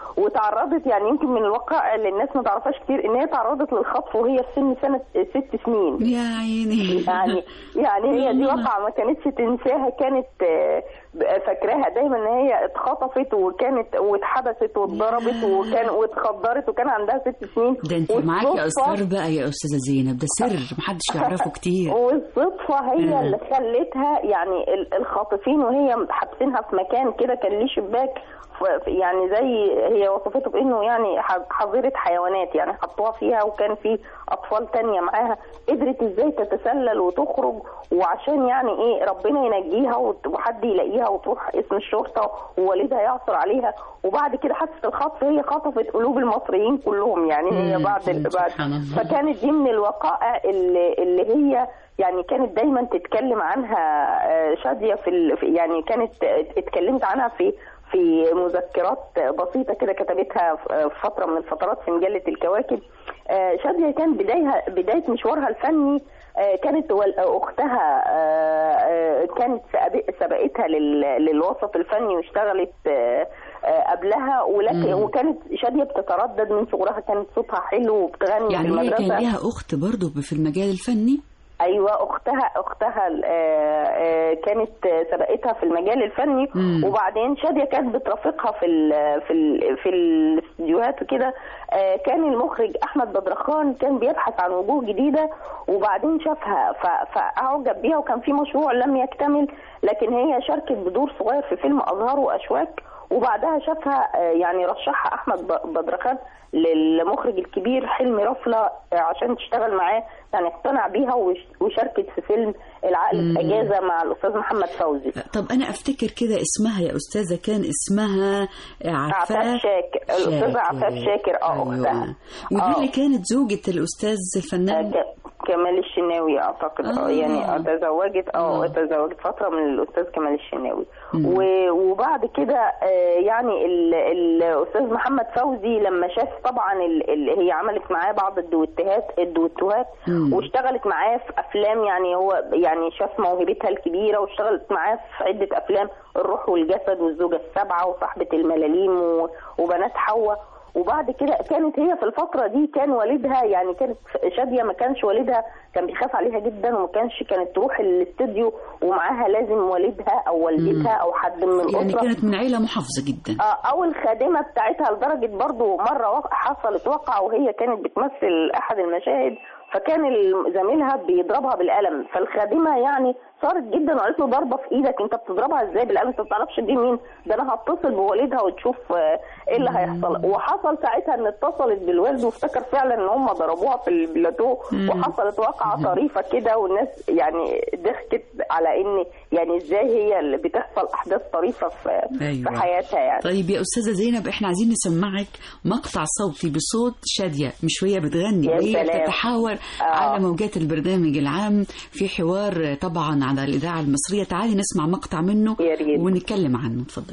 وتعرضت يعني يمكن من الواقع اللي الناس ما تعرفهاش كتير ان هي تعرضت للخطف وهي في سن سنه ست سنين
يا عيني
يعني يعني هي دي
والله.
واقعه ما كانتش تنساها كانت آه، فاكراها دايما ان هي اتخطفت وكانت واتحبست واتضربت وكان واتخدرت وكان عندها ست سنين
ده انت معاكي
والصدفة-
اسرار بقى يا استاذه زينب ده سر محدش يعرفه كتير
والصدفة هي
آه.
اللي خلتها يعني ال- الخاطفين وهي حابسينها في مكان كده كان ليه شباك ف- يعني زي هي وصفته بانه يعني ح- حظيره حيوانات يعني حطوها فيها وكان في اطفال تانية معاها قدرت ازاي تتسلل وتخرج وعشان يعني ايه ربنا ينجيها وت- وحد يلاقيها وتروح اسم الشرطه ووالدها يعثر عليها وبعد كده حادثه الخطف هي خطفت قلوب المصريين كلهم يعني هي
مم.
بعد بعد
سبحان الله.
فكانت دي من الوقائع اللي, اللي هي يعني كانت دايما تتكلم عنها آه، شاديه في ال- في- يعني كانت اتكلمت عنها في في مذكرات بسيطه كده كتبتها في فتره من الفترات في مجله الكواكب آه، شاديه كان بدايه بدايه مشوارها الفني آه، كانت وال- اختها آه، آه، كانت سابق- سبقتها لل- للوسط الفني واشتغلت آه، آه، قبلها ولكن
مم.
وكانت شاديه بتتردد من صغرها كانت صوتها حلو وبتغني
يعني
في
هي
المدرسه
كان ليها اخت برضه في المجال الفني
ايوه اختها اختها آه، آه، كانت سبقتها في المجال الفني
مم.
وبعدين شاديه كانت بترافقها في ال في ال في الاستديوهات وكده آه، كان المخرج احمد بدرخان كان بيبحث عن وجوه جديده وبعدين شافها ف- فاعجب بيها وكان في مشروع لم يكتمل لكن هي شاركت بدور صغير في فيلم ازهار واشواك وبعدها شافها آه، يعني رشحها احمد ب- بدرخان للمخرج الكبير حلمي رفله آه، عشان تشتغل معاه يعني اقتنع بيها وش- وشاركت في فيلم العقل
مم.
في اجازه مع الاستاذ محمد فوزي
طب انا افتكر كده اسمها يا استاذه كان اسمها عفاف
عفاف شاكر الاستاذه عفاف شاكر اه
أيوة.
اختها
ودي
آه.
اللي كانت زوجة الأستاذ الفنان
ك- كمال الشناوي اعتقد
آه.
اه يعني آه، تزوجت اه
آه.
تزوجت فتره من الاستاذ كمال الشناوي
مم.
و- وبعد كده آه، يعني ال- الاستاذ محمد فوزي لما شاف طبعا ال- ال- هي عملت معاه بعض الدويتات الدويتوهات
مم.
واشتغلت معاه في افلام يعني هو يعني شاف موهبتها الكبيره واشتغلت معاه في عده افلام الروح والجسد والزوجه السبعه وصاحبه الملاليم و- وبنات حواء وبعد كده كانت هي في الفتره دي كان والدها يعني كانت شاديه ما كانش والدها كان بيخاف عليها جدا وما كانش كانت تروح الاستوديو ومعاها لازم والدها او والدتها او حد من الاسره
يعني كانت من عيلة محافظة جدا
اه او الخادمه بتاعتها لدرجه برضو مره وق- حصلت وقعه وهي كانت بتمثل احد المشاهد فكان ال- زميلها بيضربها بالقلم فالخادمه يعني صارت جدا وقالت له ضربه في ايدك انت بتضربها ازاي بالقلم انت ما بتعرفش دي مين ده انا هتصل بوالدها وتشوف آه، ايه اللي هيحصل وحصل ساعتها ان اتصلت بالوالد وافتكر فعلا ان هم ضربوها في البلاتو
مم.
وحصلت واقعه طريفه كده والناس يعني ضحكت على ان يعني ازاي هي اللي بتحصل احداث طريفه في
أيوة.
في حياتها يعني
طيب يا أستاذة زينب احنا عايزين نسمعك مقطع صوتي بصوت شادية مش وهي بتغني
يا
وهي
سلام.
بتتحاور
آه.
على موجات البرنامج العام في حوار طبعا على الإذاعة المصرية تعالي نسمع مقطع منه
يا ريت.
ونتكلم عنه اتفضلي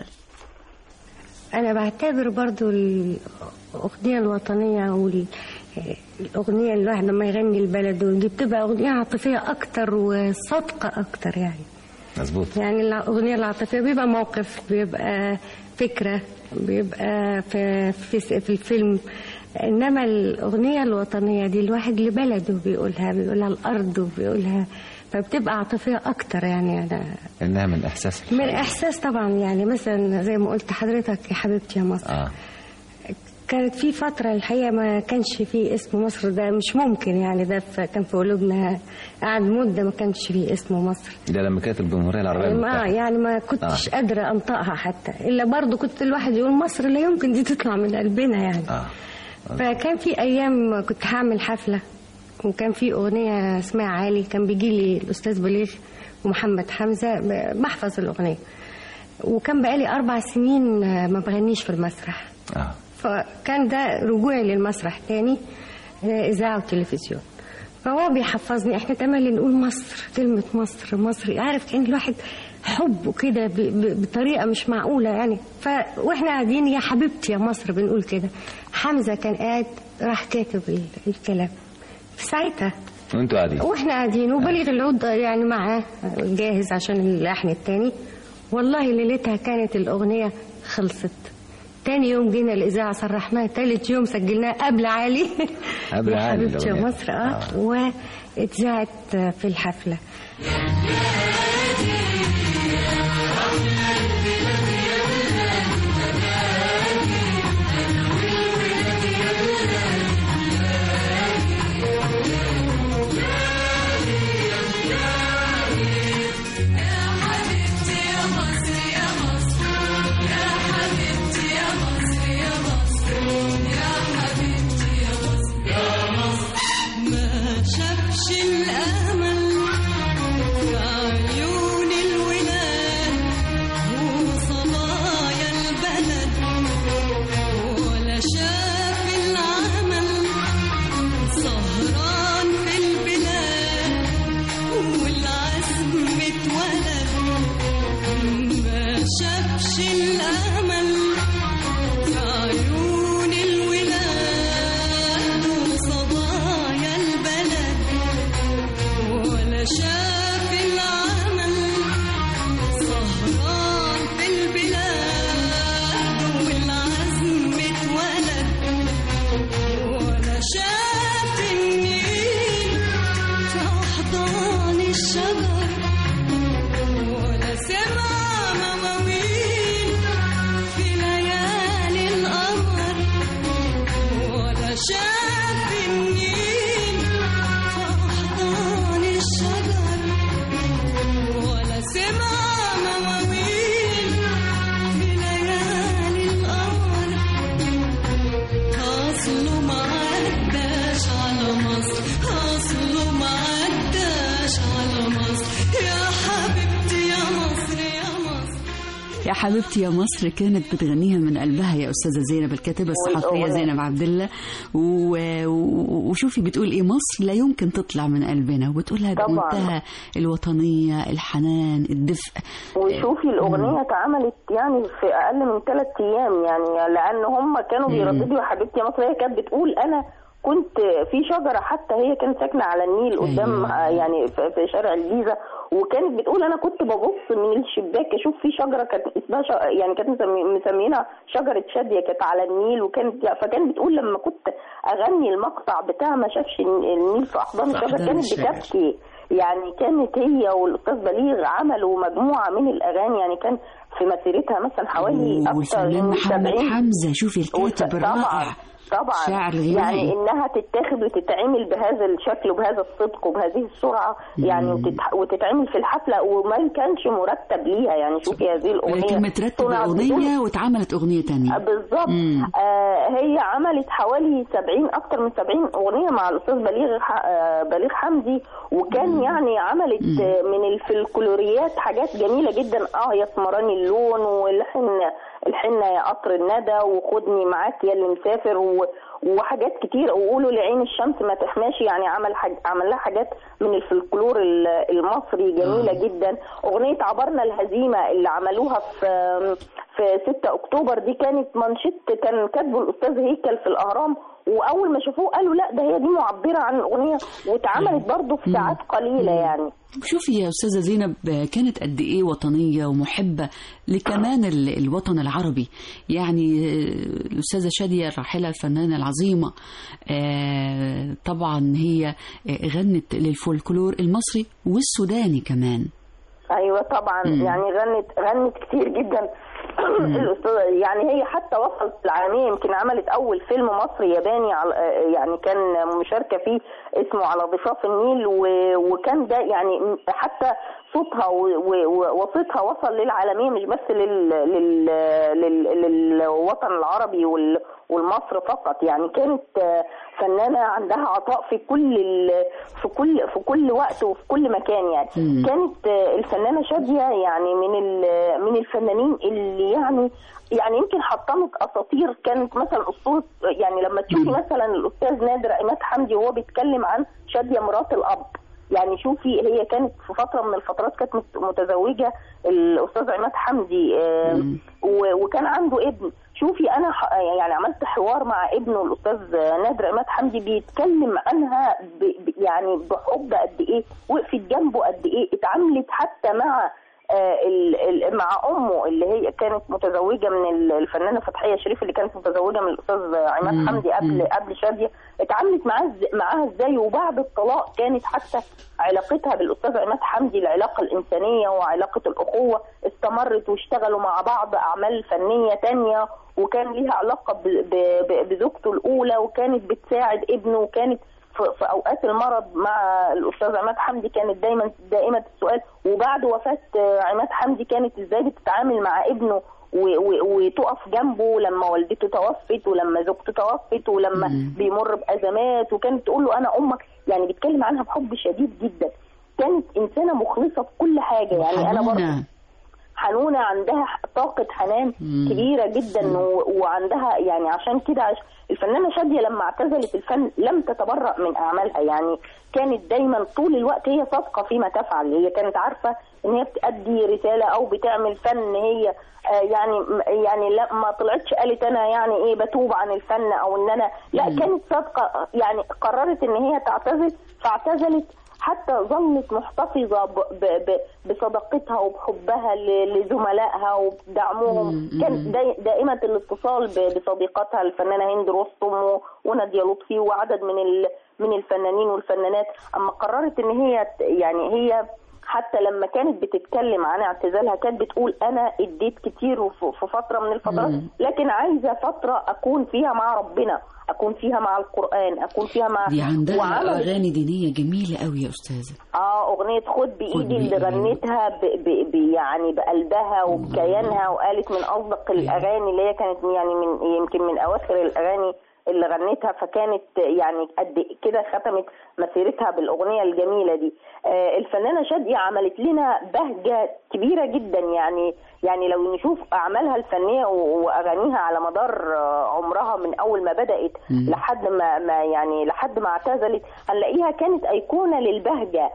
أنا بعتبر برضو الأغنية الوطنية والأغنية اللي الواحد لما يغني البلد دي بتبقى أغنية عاطفية أكتر وصادقة أكتر يعني
مظبوط
يعني الأغنية العاطفية بيبقى موقف بيبقى فكرة بيبقى في في, في الفيلم إنما الأغنية الوطنية دي الواحد لبلده بيقولها بيقولها الأرض وبيقولها فبتبقى عاطفية أكتر يعني أنا
انها من احساس
من إحساس طبعا يعني مثلا زي ما قلت حضرتك يا حبيبتي يا مصر
اه
كانت في فترة الحقيقة ما كانش فيه اسم مصر ده مش ممكن يعني ده في- كان في قلوبنا قعد مدة ما كانش فيه اسم مصر
ده لما كانت الجمهوريه العربيه
ما
المتحده
يعني ما كنتش
آه.
قادرة أنطقها حتى إلا برضو كنت الواحد يقول مصر لا يمكن دي تطلع من قلبنا يعني
اه
فكان في أيام كنت هعمل حفلة وكان في أغنية اسمها عالي كان بيجي لي الأستاذ بليغ ومحمد حمزة ب- بحفظ الأغنية وكان بقالي أربع سنين آه، ما بغنيش في المسرح
اه
فكان ده رجوعي للمسرح تاني آه، إذاعة وتلفزيون فهو بيحفظني احنا تملي نقول مصر كلمة مصر مصر عارف كان الواحد حبه كده ب- ب- بطريقة مش معقولة يعني ف... واحنا قاعدين يا حبيبتي يا مصر بنقول كده حمزة كان قاعد راح كاتب ال- الكلام في ساعتها
وانتوا قاعدين
واحنا قاعدين وبليغ العود يعني معاه جاهز عشان اللحن التاني والله ليلتها كانت الأغنية خلصت تاني يوم جينا الإذاعة صرحناها تالت يوم سجلناها قبل علي
قبل
يا
علي
حبيبتي يا
الأغنية.
مصر اه واتذاعت في الحفلة
ما شافش الأمل في عيون الولاد وصبايا البلد ولا شاف العمل سهران في البلاد والعزم اتولد ما شافش الأمل في عيون الولاد وصبايا البلد ولا شاف العمل سهران في البلاد والعزم اتولد ولا شاف النيل في أحضان الشجر ولا سمع مواويل في ليالي القمر ولا شاف النيل في أحضان الشجر ولا سمع مواويل في ليالي القمر أصله ما عداش على مصر أصله ما عداش على مصر يا حبيبتي يا مصر يا مصر
يا حبيبتي يا مصر كانت بتغنيها من قلبها يا استاذه زينب الكاتبه الصحفيه
والأغنية.
زينب عبد الله و... و- وشوفي بتقول ايه مصر لا يمكن تطلع من قلبنا وبتقولها
طبعاً.
بمنتهى الوطنيه الحنان الدفء
وشوفي الأغنية اتعملت يعني في أقل من ثلاث أيام يعني لأن هم كانوا
مم.
بيرددوا يا حبيبتي يا مصر هي كانت بتقول أنا كنت في شجرة حتى هي كانت ساكنة على النيل قدام
أيوة.
آه، يعني في في شارع الجيزة وكانت بتقول أنا كنت ببص من الشباك أشوف في شجرة كانت اسمها ش... يعني كانت مسمي- مسمينها شجرة شادية كانت على النيل وكانت فكانت بتقول لما كنت أغني المقطع بتاع ما شافش النيل في أحضان
في
الشجر
أحضان
كانت
الشجر.
بتبكي يعني كانت هي والاستاذ بليغ عملوا مجموعه من الاغاني يعني كان في مسيرتها مثلا حوالي اكثر
والفنان
من
محمد
70
حمزه شوفي الكاتب
طبعا
الرائع
طبعا
شاعر غنائي.
يعني انها تتاخد وتتعمل بهذا الشكل وبهذا الصدق وبهذه السرعه يعني وتتح... وتتعمل في الحفله وما كانش مرتب ليها يعني شوفي هذه الاغنيه
لكن مترتب
صنعت بدون-
اغنيه واتعملت اغنيه تانية
بالظبط
مم.
آه هي عملت حوالي 70 اكتر من 70 اغنيه مع الاستاذ بليغ ح- آه بليغ حمدي وكان يعني عملت آه من الفلكلوريات حاجات جميله جدا اه يا اسمراني اللون والحن الحنه يا قطر الندى وخدني معاك يا اللي مسافر و وحاجات كتير وقولوا لعين الشمس ما تحماش يعني عمل حاج... عمل لها حاجات من الفلكلور ال- المصري جميله جدا اغنيه عبرنا الهزيمه اللي عملوها في في 6 اكتوبر دي كانت منشط كان كاتبه الاستاذ هيكل في الاهرام واول ما شافوه قالوا لا ده هي دي معبره عن الاغنيه واتعملت برضه في ساعات قليله يعني
شوفي يا أستاذة زينب كانت قد إيه وطنية ومحبة لكمان ال- الوطن العربي يعني آه، الأستاذة شادية الراحلة الفنانة العظيمة آه، طبعا هي آه، غنت للفولكلور المصري والسوداني كمان
ايوه طبعا
مم.
يعني غنت غنت كتير جدا الاستاذه يعني هي حتى وصلت العالميه يمكن عملت اول فيلم مصري ياباني على يعني كان مشاركه فيه اسمه على ضفاف النيل و- وكان ده يعني حتى صوتها و- و- وصوتها وصل للعالميه مش بس لل لل لل للوطن العربي وال والمصر فقط يعني كانت آه، فنانه عندها عطاء في كل ال- في كل في كل وقت وفي كل مكان يعني
مم.
كانت آه، الفنانه شاديه يعني من ال- من الفنانين اللي يعني يعني يمكن حطمت اساطير كانت مثلا اسطوره يعني لما تشوفي مثلا الاستاذ نادر عماد حمدي وهو بيتكلم عن شاديه مرات الاب يعني شوفي هي كانت في فتره من الفترات كانت مت- متزوجه الاستاذ عماد حمدي آه، و- وكان عنده ابن شوفي انا ح- يعني عملت حوار مع ابنه الاستاذ نادر عماد حمدي بيتكلم عنها ب ب- يعني بحب قد ايه وقفت جنبه قد ايه اتعاملت حتى مع آه، ال- ال- مع امه اللي هي كانت متزوجه من ال- الفنانه فتحيه شريف اللي كانت متزوجه من الاستاذ عماد
مم.
حمدي قبل قبل شاديه اتعاملت معاه إز- معاها ازاي وبعد الطلاق كانت حتى علاقتها بالاستاذ عماد حمدي العلاقه الانسانيه وعلاقه الاخوه استمرت واشتغلوا مع بعض اعمال فنيه تانية وكان ليها علاقه ب- ب- ب- بزوجته الاولى وكانت بتساعد ابنه وكانت في في اوقات المرض مع الاستاذ عماد حمدي كانت دايما دائمه السؤال وبعد وفاه آه، عماد حمدي كانت ازاي بتتعامل مع ابنه و- و- وتقف جنبه لما والدته توفت ولما زوجته توفت ولما بيمر بازمات وكانت تقول له انا امك يعني بيتكلم عنها بحب شديد جدا كانت انسانه مخلصه في كل حاجه يعني انا برضه
حنونة.
حنونه عندها طاقه حنان
مم.
كبيره جدا و... وعندها يعني عشان كده عش... الفنانه شاديه لما اعتزلت الفن لم تتبرأ من اعمالها يعني كانت دايما طول الوقت هي صادقه فيما تفعل هي كانت عارفه ان هي بتأدي رساله او بتعمل فن هي آه يعني يعني لا ما طلعتش قالت انا يعني ايه بتوب عن الفن او ان انا لا كانت صادقه يعني قررت ان هي تعتزل فاعتزلت حتى ظلت محتفظة ب- ب- ب- بصداقتها وبحبها ل- لزملائها وبدعمهم كان داي- دائمة الاتصال ب- بصديقاتها الفنانة هند رستم و- ونادية لطفي وعدد من ال- من الفنانين والفنانات أما قررت إن هي ت- يعني هي حتى لما كانت بتتكلم عن اعتزالها كانت بتقول انا اديت كتير وف- في فتره من الفترات
مم.
لكن عايزه فتره اكون فيها مع ربنا اكون فيها مع القران اكون فيها مع
دي عندها
وعملت-
اغاني دينيه جميله قوي يا استاذه
اه اغنيه خد بايدي اللي غنتها ب... ب... ب... يعني بقلبها وبكيانها وقالت من اصدق الاغاني اللي هي كانت يعني من يمكن من اواخر الاغاني اللي غنتها فكانت يعني قد كده ختمت مسيرتها بالاغنيه الجميله دي آه الفنانه شاديه عملت لنا بهجه كبيره جدا يعني يعني لو نشوف اعمالها الفنيه و- واغانيها على مدار آه، عمرها من اول ما بدات
مم.
لحد ما, ما يعني لحد ما اعتزلت هنلاقيها كانت ايقونه للبهجه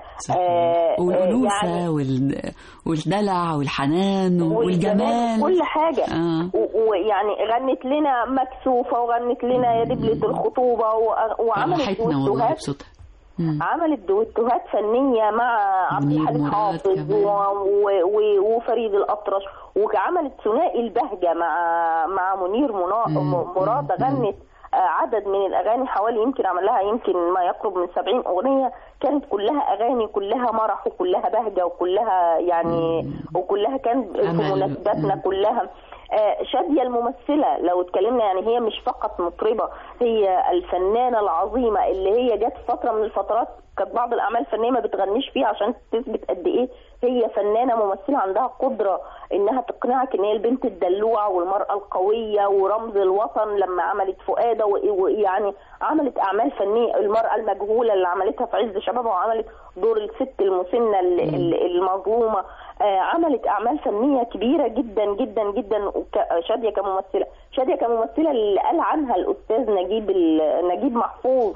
آه
والأنوثة
يعني
وال... والدلع والحنان والجمال
كل حاجة
آه.
و- ويعني غنت لنا مكسوفة وغنت لنا يا دبلة الخطوبة و- وعملت
فرحتنا والله
دويتوهات
بصوتها
عملت دويتوهات فنية مع عبد
منير
الحليم
مراد
حافظ و- و- و- وفريد الأطرش وعملت ثنائي البهجة مع مع منير منا- م- مراد غنت آه، عدد من الأغاني حوالي يمكن عمل لها يمكن ما يقرب من 70 أغنية كانت كلها أغاني كلها مرح وكلها بهجة وكلها يعني وكلها كانت في
أمل.
مناسباتنا كلها آه، شادية الممثلة لو اتكلمنا يعني هي مش فقط مطربة هي الفنانة العظيمة اللي هي جت فترة من الفترات كانت بعض الأعمال الفنية ما بتغنيش فيها عشان تثبت قد إيه هي فنانة ممثلة عندها قدرة إنها تقنعك إن هي البنت الدلوعة والمرأة القوية ورمز الوطن لما عملت فؤادة و- ويعني عملت أعمال فنية المرأة المجهولة اللي عملتها في عز شبابها وعملت دور الست المسنة ال- ال- المظلومة آه، عملت اعمال فنيه كبيره جدا جدا جدا وك- شاديه كممثله شاديه كممثله اللي قال عنها الاستاذ نجيب ال- نجيب محفوظ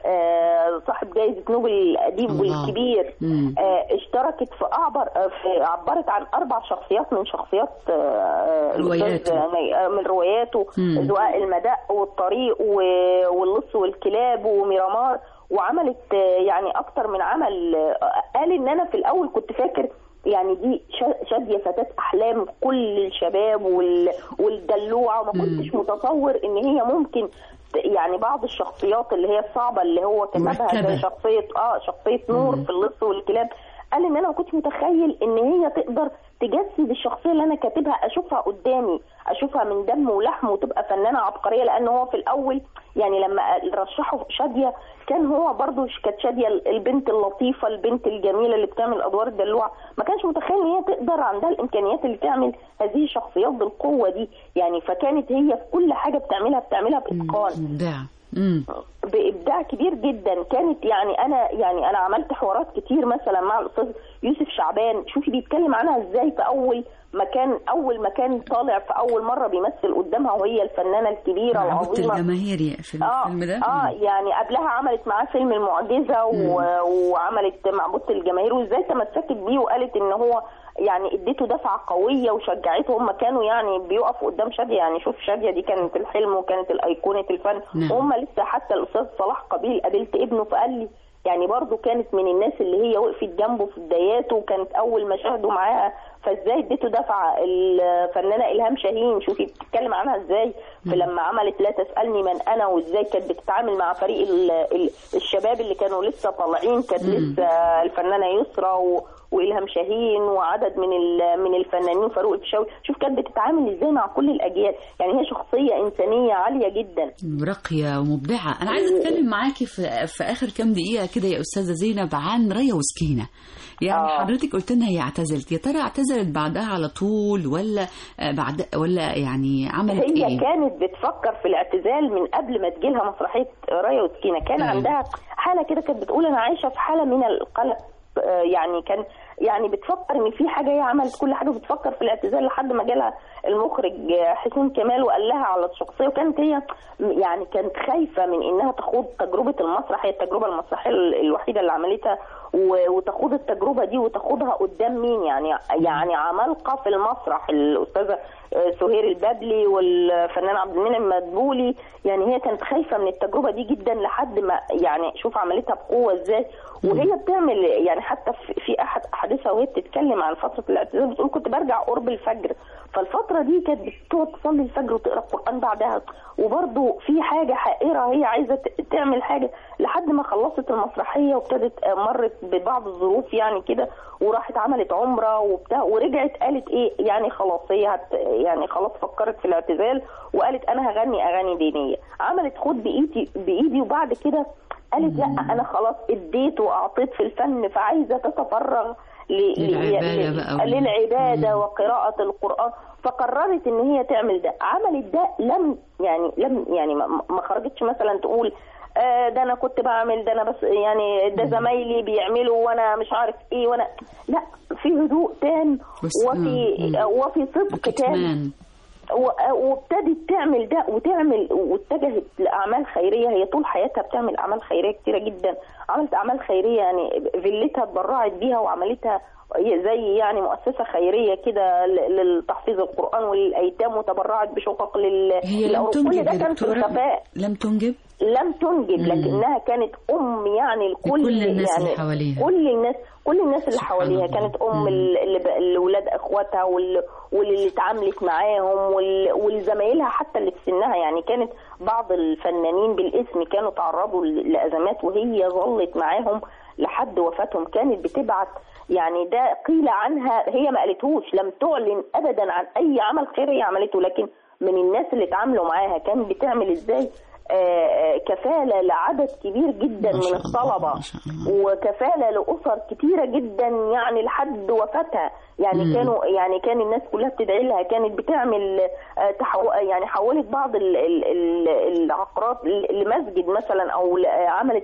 آه، صاحب جائزة نوبل الأديب
الله.
والكبير
مم.
آه، اشتركت في أعبر آه، في عبرت عن أربع شخصيات من شخصيات آه، آه،
رواياته.
الأستاذ ني- آه، من رواياته
مم.
زواء المدق والطريق و- واللص والكلاب وميرامار وعملت آه، يعني أكتر من عمل آه، قال إن أنا في الأول كنت فاكر يعني دي شا- شادية فتاة أحلام كل الشباب وال- والدلوعة وما كنتش متصور إن هي ممكن ت- يعني بعض الشخصيات اللي هي الصعبة اللي هو كتبها
مركبة.
زي شخصية اه شخصية نور في اللص والكلاب قال ان انا ما كنتش متخيل ان هي تقدر تجسد الشخصيه اللي انا كاتبها اشوفها قدامي اشوفها من دم ولحم وتبقى فنانه عبقريه لان هو في الاول يعني لما رشحوا شاديه كان هو برضو ش- كانت شاديه البنت اللطيفه البنت الجميله اللي بتعمل ادوار الدلوعه ما كانش متخيل ان هي تقدر عندها الامكانيات اللي تعمل هذه الشخصيات بالقوه دي يعني فكانت هي في كل حاجه بتعملها بتعملها باتقان
إبداع مم.
بابداع كبير جدا كانت يعني انا يعني انا عملت حوارات كتير مثلا مع الاستاذ يوسف شعبان شوفي بيتكلم عنها ازاي في اول مكان اول مكان طالع في اول مره بيمثل قدامها وهي الفنانه الكبيره
عبود
العظيمه
الجماهيري في
اه
الفيلم ده
اه يعني قبلها عملت معاه فيلم المعجزه و... وعملت مع بوت الجماهير وازاي تمسكت بيه وقالت ان هو يعني اديته دفعه قويه وشجعته هم كانوا يعني بيقفوا قدام شاديه يعني شوف شاديه دي كانت الحلم وكانت الايقونه الفن
نعم.
وهم لسه حتى الاستاذ صلاح قبيل قابلت ابنه فقال لي يعني برضو كانت من الناس اللي هي وقفت جنبه في بداياته وكانت اول ما شاهدوا معاها فازاي اديته دفعه الفنانه الهام شاهين شوفي بتتكلم عنها ازاي في لما عملت لا تسالني من انا وازاي كانت بتتعامل مع فريق ال- ال- الشباب اللي كانوا لسه طالعين كانت لسه الفنانه يسرا و والهام شاهين وعدد من ال- من الفنانين فاروق الفيشاوي شوف كانت بتتعامل ازاي مع كل الاجيال يعني هي شخصيه انسانيه عاليه جدا
راقية ومبدعة أنا عايزة أتكلم معاكي في, في آخر كام دقيقة كده يا أستاذة زينب عن ريا وسكينة يعني
آه.
حضرتك قلت لنا هي اعتزلت يا ترى اعتزلت بعدها على طول ولا آه، بعد ولا يعني عملت
هي
ايه؟
كانت بتفكر في الاعتزال من قبل ما تجيلها مسرحيه رايه وسكينه كان
أيوة.
عندها حاله كده كانت بتقول انا عايشه في حاله من القلق آه، يعني كان يعني بتفكر ان في حاجه هي عملت كل حاجه بتفكر في الاعتزال لحد ما جالها المخرج آه، حسين كمال وقال لها على الشخصيه وكانت هي يعني كانت خايفه من انها تخوض تجربه المسرح هي التجربه المسرحيه الوحيده اللي عملتها و- وتخوض التجربه دي وتخوضها قدام مين يعني يعني عمالقه في المسرح الاستاذه آه، سهير البابلي والفنان عبد المنعم مدبولي يعني هي كانت خايفه من التجربه دي جدا لحد ما يعني شوف عملتها بقوه ازاي وهي بتعمل يعني حتى في- في احد احاديثها وهي بتتكلم عن فتره الاعتزال بتقول كنت برجع قرب الفجر فالفتره دي كانت بتقعد تصلي الفجر وتقرا القران بعدها وبرده في حاجه حائره هي عايزه ت- تعمل حاجه لحد ما خلصت المسرحيه وابتدت آه، مرت ببعض الظروف يعني كده وراحت عملت عمره وبتاع ورجعت قالت ايه يعني خلاص هي هت يعني خلاص فكرت في الاعتزال وقالت انا هغني اغاني دينيه عملت خد بايدي بايدي وبعد كده قالت لا انا خلاص اديت واعطيت في الفن فعايزه تتفرغ ل-
للعبادة
ل-
بقى وال-
للعباده وقراءه القران فقررت ان هي تعمل ده عملت ده لم يعني لم يعني ما ما خرجتش مثلا تقول آه، ده انا كنت بعمل ده انا بس يعني ده زمايلي بيعملوا وانا مش عارف ايه وانا لا في هدوء تام
بس-
وفي
مم.
وفي صدق تام
كتمان
و- وابتدت تعمل ده وتعمل واتجهت لاعمال خيريه هي طول حياتها بتعمل اعمال خيريه كتيره جدا عملت اعمال خيريه يعني فيلتها اتبرعت بيها وعملتها زي يعني مؤسسه خيريه كده ل- لتحفيظ القران وللايتام وتبرعت بشقق لل
هي لم
للأور-
تنجب
كل ده
يا
كان في
دكتورة
الخفاء
لم تنجب
لم تنجب لكنها كانت ام يعني لكل
لكل الناس
يعني
اللي حواليها.
كل الناس كل الناس اللي
سبحان
حواليها
الله.
كانت ام ال- اللي ب- اللي ولاد اخواتها وال- واللي اتعاملت معاهم وال- والزمايلها حتى اللي في سنها يعني كانت بعض الفنانين بالاسم كانوا تعرضوا ل- لازمات وهي ظلت معاهم لحد وفاتهم كانت بتبعت يعني ده قيل عنها هي ما قالتهوش لم تعلن ابدا عن اي عمل خيري عملته لكن من الناس اللي اتعاملوا معاها كانت بتعمل ازاي آه، آه، كفالة لعدد كبير جدا من الطلبة وكفالة لأسر كتيرة جدا يعني لحد وفاتها يعني
مم.
كانوا يعني كان الناس كلها بتدعي لها كانت بتعمل آه، تحو يعني حولت بعض ال- ال- ال- العقارات ل- لمسجد مثلا او ل- آه، عملت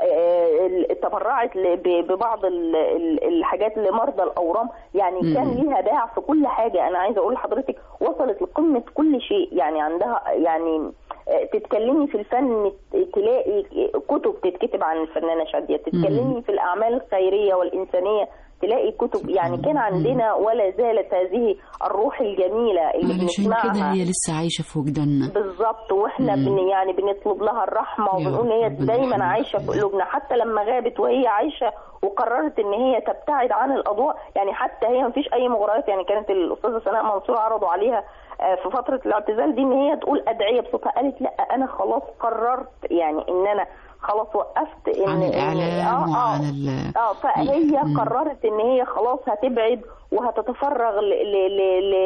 آه، ال- تبرعت ل- ب- ببعض ال- ال- الحاجات لمرضى الاورام يعني
مم.
كان ليها باع في كل حاجه انا عايزه اقول لحضرتك وصلت لقمه كل شيء يعني عندها يعني آه، تتكلمي في الفن تلاقي كتب تتكتب عن الفنانه شاديه تتكلمي في الاعمال الخيريه والانسانيه تلاقي كتب يعني كان عندنا ولا زالت هذه الروح الجميله اللي
علشان كده
بنسمعها
هي لسه عايشة في وجداننا
بالظبط واحنا
مم.
بن يعني بنطلب لها الرحمه
يا
وبنقول هي
ربنا
دايما
يرحمها.
عايشه في قلوبنا حتى لما غابت وهي عايشه وقررت ان هي تبتعد عن الاضواء يعني حتى هي مفيش اي مغريات يعني كانت الاستاذه سناء منصور عرضوا عليها آه، في فتره الاعتزال دي ان هي تقول ادعيه بصوتها قالت لا انا خلاص قررت يعني ان انا خلاص وقفت ان
عن
إن-
الإعلام
اه
وعن
اه
ال
اه فهي
مم.
قررت ان هي خلاص هتبعد وهتتفرغ ل ل ل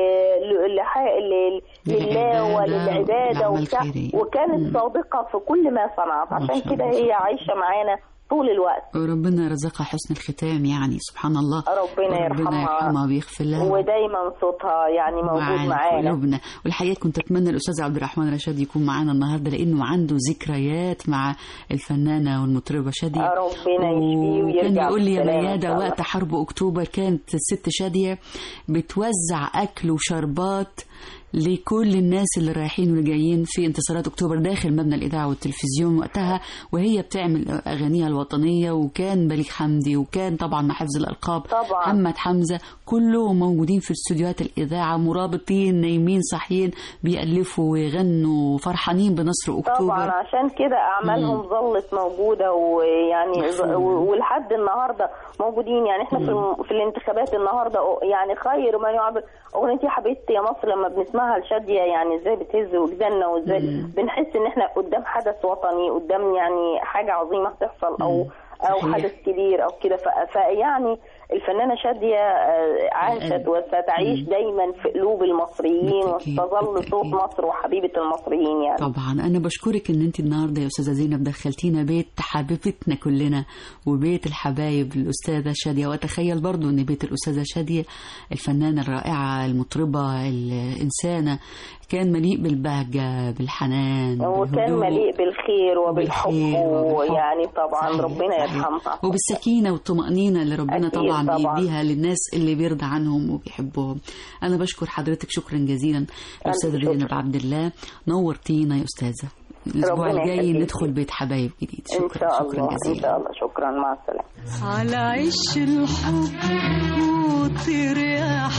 ل لح- ل- لله
للعبادة
وللعباده
والأعمال
وبتاع
الخيرية.
وكانت صادقه في كل ما صنعت عشان كده هي عايشه معانا طول الوقت
وربنا رزقها حسن الختام يعني سبحان الله
ربنا يرحمها.
يرحمها ويغفر لها
ودايما صوتها يعني موجود
معانا في
معانا
قلوبنا والحقيقه كنت اتمنى الاستاذ عبد الرحمن رشاد يكون معانا النهارده لانه عنده ذكريات مع الفنانه والمطربه شاديه
ربنا يشفيه
وكان
ويرجع
يقول لي يا
بالسلامة إن
ميادة
شاء الله.
وقت حرب اكتوبر كانت الست شاديه بتوزع اكل وشربات لكل الناس اللي رايحين واللي جايين في انتصارات اكتوبر داخل مبنى الاذاعه والتلفزيون وقتها وهي بتعمل اغانيها الوطنيه وكان بليغ حمدي وكان طبعا مع حفظ الالقاب
طبعاً.
محمد حمزه كلهم موجودين في استوديوهات الاذاعه مرابطين نايمين صاحيين بيالفوا ويغنوا فرحانين بنصر اكتوبر
طبعا عشان كده اعمالهم ظلت موجوده ويعني ز- و- ولحد النهارده موجودين يعني احنا في, الم- في الانتخابات النهارده أو- يعني خير من يعبر اغنيه يا حبيبتي يا مصر لما بنسمعها لشاديه يعني ازاي بتهز وجداننا وازاي بنحس ان احنا قدام حدث وطني قدام يعني حاجه عظيمه هتحصل او او
صحيح.
حدث كبير او كده ف- فيعني الفنانه شاديه آه، عاشت وستعيش دايما في قلوب المصريين وستظل صوت مصر وحبيبه المصريين يعني
طبعا انا بشكرك ان انت النهارده يا استاذه زينب دخلتينا بيت حبيبتنا كلنا وبيت الحبايب الاستاذه شاديه واتخيل برضو ان بيت الاستاذه شاديه الفنانه الرائعه المطربه الانسانه كان مليء بالبهجه بالحنان
وكان
بالهدوء.
مليء بالخير وبالحب
بالخير وبالحب.
ويعني طبعا
صحيح،
ربنا
صحيح.
يرحمها
وبالسكينة والطمأنينة اللي ربنا
أكيد
طبعا
طبعاً.
بيديها للناس اللي بيرضى عنهم وبيحبهم أنا بشكر حضرتك شكرا جزيلا الأستاذة
شكر.
زينب عبد الله نورتينا يا أستاذة الأسبوع
ربنا
الجاي
يخليك.
ندخل بيت حبايب جديد
ان
شكرا
شاء
شكرا
الله ان
جزيلا
شاء الله شكرا مع السلامه
على عش الحب وطير يا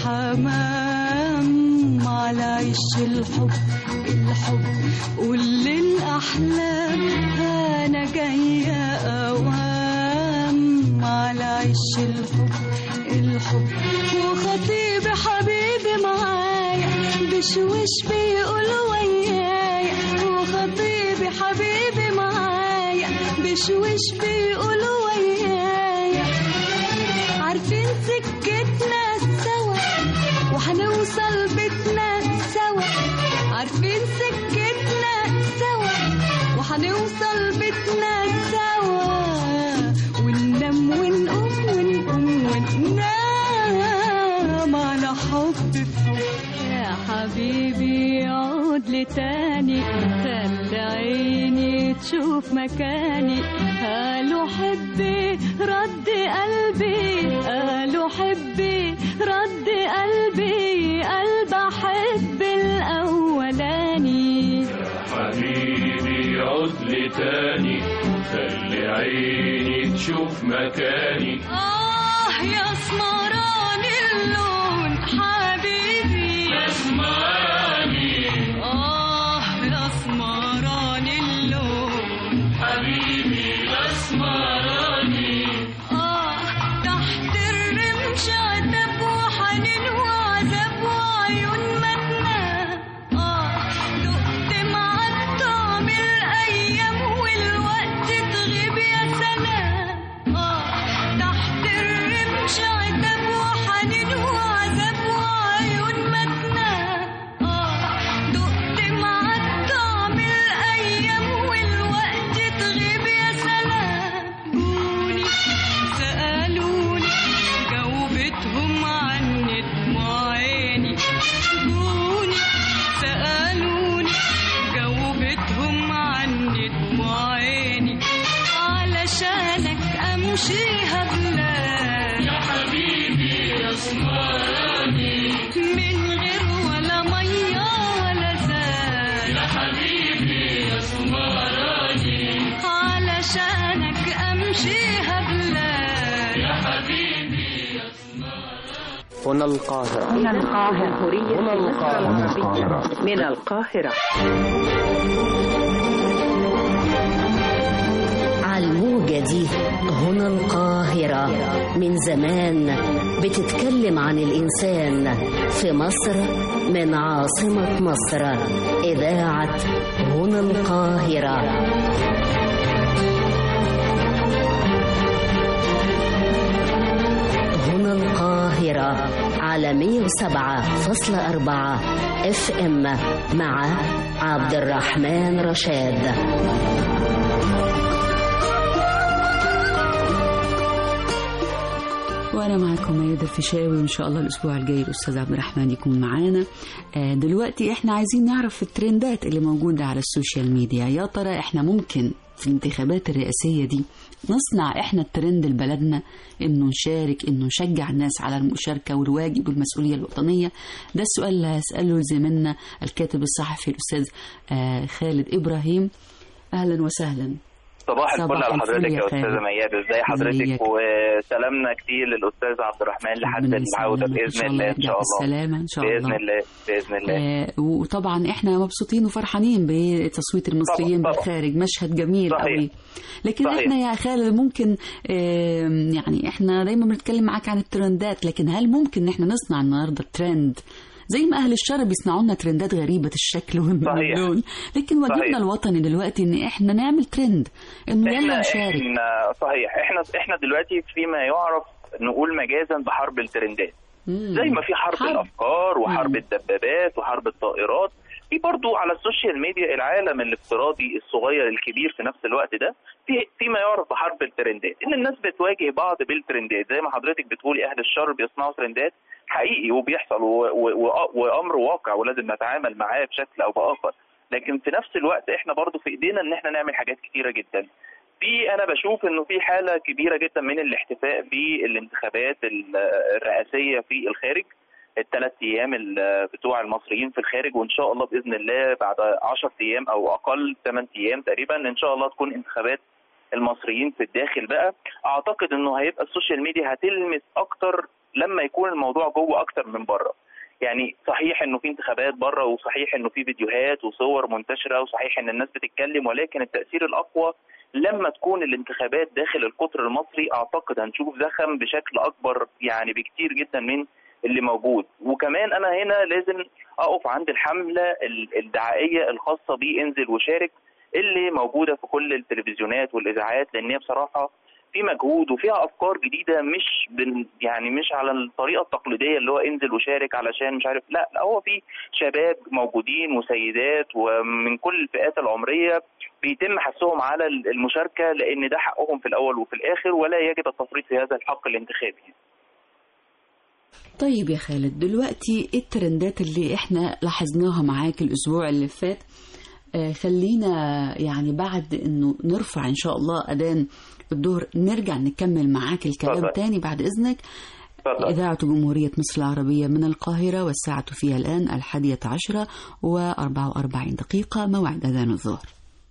حمام على عش الحب الحب قول للأحلام أنا جاية أوام على عش الحب الحب وخطيبي حبيبي معايا بشوش بيقول ويايا وخطيبي حبيبي معايا بشوش بيقول ويايا عارفين سكتنا سوا وهنوصل بيتنا سوا عارفين سكتنا سوا وهنوصل بيتنا سوا وننام ونقوم ونقوم وننام على حب في حب يا حبيبي عود لي تاني خلي عيني تشوف مكاني قالوا حبي رد قلبي قالوا حبي رد قلبي قلب احب الاولاني
حبيبي عد لي تاني خلي عيني تشوف مكاني
آه يا سمراني اللون حبيبي
يا سمراني
آه يا سمراني اللون
حبيبي يا سمراني
آه تحت الرمش عتب وحنين وعذاب وعيون مدنى آه دقت مع الطعم الأيام والوقت تغيب يا سلام آه تحت الرمش عتب وحنين وعذاب وعيون مدنى آه دقت مع الطعم الأيام والوقت تغيب يا سلام جوني سألوني جاوبتهم عني دموع عيني جوني سألوني جاوبتهم عني دموع عيني علشانك أمشيها بلاد
يا حبيبي يا سمراني
من غير ولا مية ولا زاد
يا حبيبي يا سمراني
علشانك أمشيها بلاد
يا حبيبي يا
هنا القاهرة
من القاهرة
هنا القاهرة
من القاهرة
على الموجة دي هنا القاهرة من زمان بتتكلم عن الإنسان في مصر من عاصمة مصر إذاعة هنا القاهرة هنا القاهرة على 107.4 اف ام مع عبد الرحمن رشاد
وانا معاكم ميادة الفيشاوي وان شاء الله الاسبوع الجاي الاستاذ عبد الرحمن يكون معانا آه، دلوقتي احنا عايزين نعرف الترندات اللي موجوده على السوشيال ميديا يا ترى احنا ممكن في الانتخابات الرئاسية دي نصنع احنا الترند لبلدنا انه نشارك انه نشجع الناس على المشاركة والواجب والمسؤولية الوطنية ده السؤال اللي هسأله لزميلنا الكاتب الصحفي الأستاذ آه، خالد إبراهيم أهلا وسهلا
صباح الفل
صباح
على
الفل
حضرتك
يا
يا استاذه
خالد.
مياد ازي حضرتك
ازيك؟
وسلامنا كتير للاستاذ عبد الرحمن لحد
ربنا
العوده
يسلمك.
باذن الله ان شاء الله
بالسلامة إن شاء
باذن
الله.
الله باذن الله
آه، وطبعا احنا مبسوطين وفرحانين بتصويت المصريين
طبعاً.
بالخارج مشهد جميل
صحيح.
قوي لكن
صحيح.
احنا يا خالد ممكن آم، يعني احنا دايما بنتكلم معاك عن الترندات لكن هل ممكن ان احنا نصنع النهارده ترند زي ما اهل الشر بيصنعوا لنا ترندات غريبه الشكل واللون لكن واجبنا
صحيح.
الوطني دلوقتي ان احنا نعمل ترند انه يلا
احنا
نشارك
احنا صحيح احنا احنا دلوقتي فيما يعرف نقول مجازا بحرب الترندات زي ما في حرب, حرب. الافكار وحرب الدبابات وحرب الطائرات في برضو على السوشيال ميديا العالم الافتراضي الصغير الكبير في نفس الوقت ده في فيما يعرف بحرب الترندات ان الناس بتواجه بعض بالترندات زي ما حضرتك بتقولي اهل الشر بيصنعوا ترندات حقيقي وبيحصل و... و... و... وامر واقع ولازم نتعامل معاه بشكل او باخر لكن في نفس الوقت احنا برضو في ايدينا ان احنا نعمل حاجات كتيره جدا في انا بشوف انه في حاله كبيره جدا من الاحتفاء بالانتخابات الرئاسيه في الخارج الثلاث ايام بتوع المصريين في الخارج وان شاء الله باذن الله بعد 10 ايام او اقل 8 ايام تقريبا ان شاء الله تكون انتخابات المصريين في الداخل بقى اعتقد انه هيبقى السوشيال ميديا هتلمس اكتر لما يكون الموضوع جوه اكتر من بره يعني صحيح انه في انتخابات بره وصحيح انه في فيديوهات وصور منتشره وصحيح ان الناس بتتكلم ولكن التاثير الاقوى لما تكون الانتخابات داخل القطر المصري اعتقد هنشوف زخم بشكل اكبر يعني بكتير جدا من اللي موجود وكمان انا هنا لازم اقف عند الحمله الدعائيه الخاصه بانزل وشارك اللي موجوده في كل التلفزيونات والاذاعات لان هي بصراحه في مجهود وفيها افكار جديده مش بن يعني مش على الطريقه التقليديه اللي هو انزل وشارك علشان مش عارف لا لا هو في شباب موجودين وسيدات ومن كل الفئات العمريه بيتم حثهم على المشاركه لان ده حقهم في الاول وفي الاخر ولا يجب التفريط في هذا الحق الانتخابي.
طيب يا خالد دلوقتي ايه الترندات اللي احنا لاحظناها معاك الاسبوع اللي فات آه خلينا يعني بعد انه نرفع ان شاء الله اذان الظهر نرجع نكمل معاك الكلام
فضل.
تاني بعد اذنك
فضل.
إذاعة جمهورية مصر العربية من القاهرة والساعة فيها الآن الحادية عشرة وأربعة وأربعين دقيقة موعد أذان الظهر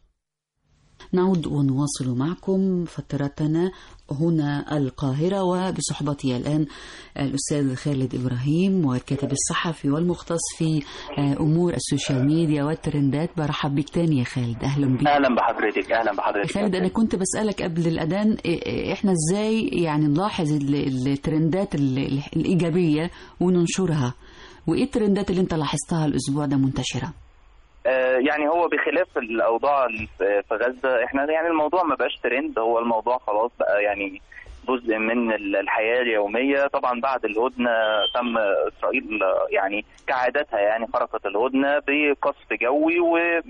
نعود ونواصل معكم فترتنا هنا القاهرة وبصحبتي الآن الأستاذ خالد إبراهيم والكاتب الصحفي والمختص في أمور السوشيال ميديا والترندات برحب بك تاني يا خالد أهلا بك
اهلا بحضرتك اهلا بحضرتك
خالد أنا كنت بسألك قبل الأذان إحنا إزاي يعني نلاحظ ال- الترندات ال- الإيجابية وننشرها وإيه الترندات اللي أنت لاحظتها الأسبوع ده منتشرة؟
آه، يعني هو بخلاف الاوضاع اللي في في غزه احنا يعني الموضوع ما بقاش ترند هو الموضوع خلاص بقى يعني جزء من ال- الحياه اليوميه طبعا بعد الهدنه تم اسرائيل آه، يعني كعادتها يعني خرقت الهدنه بقصف جوي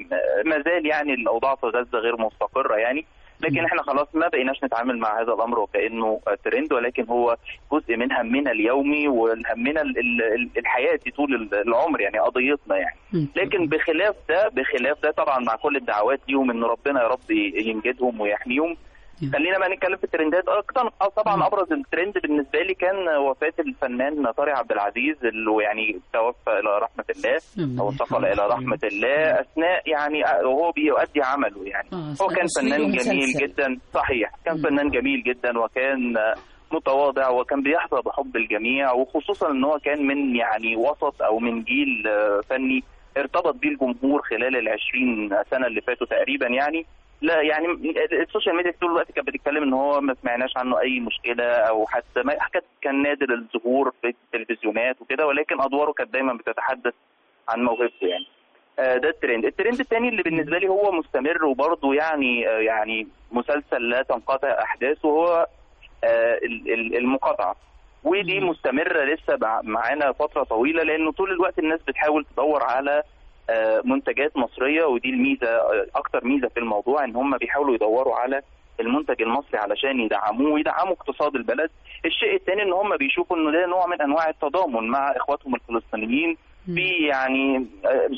وما زال يعني الاوضاع في غزه غير مستقره يعني لكن احنا خلاص ما بقيناش نتعامل مع هذا الامر وكانه ترند ولكن هو جزء من همنا اليومي وهمنا ال- ال- الحياتي طول ال- العمر يعني قضيتنا يعني لكن بخلاف ده بخلاف ده طبعا مع كل الدعوات ليهم ان ربنا يا رب ينجدهم ويحميهم خلينا بقى نتكلم في الترندات اكتر آه طبعا ابرز الترند بالنسبه لي كان وفاه الفنان طارق عبد العزيز اللي يعني توفى الى رحمه الله او انتقل الى رحمه الله اثناء يعني وهو بيؤدي عمله يعني هو كان فنان جميل جدا صحيح كان فنان جميل جدا وكان متواضع وكان بيحظى بحب الجميع وخصوصا ان هو كان من يعني وسط او من جيل آه، فني ارتبط بيه الجمهور خلال العشرين سنة اللي فاتوا تقريبا يعني لا يعني السوشيال ميديا طول الوقت كانت بتتكلم ان هو ما سمعناش عنه اي مشكله او حتى ما كان- كان نادر الظهور في التلفزيونات وكده ولكن ادواره كانت دايما بتتحدث عن موهبته يعني آه، ده الترند الترند الثاني اللي بالنسبه لي هو مستمر وبرضه يعني آه، يعني مسلسل لا تنقطع احداثه هو آه، ال- ال- المقاطعه ودي مستمره لسه بع- معانا فتره طويله لانه طول الوقت الناس بتحاول تدور على آه، منتجات مصريه ودي الميزه آه، اكتر ميزه في الموضوع ان هم بيحاولوا يدوروا على المنتج المصري علشان يدعموه ويدعموا اقتصاد البلد الشيء الثاني ان هم بيشوفوا انه ده نوع من انواع التضامن مع اخواتهم الفلسطينيين في يعني آه،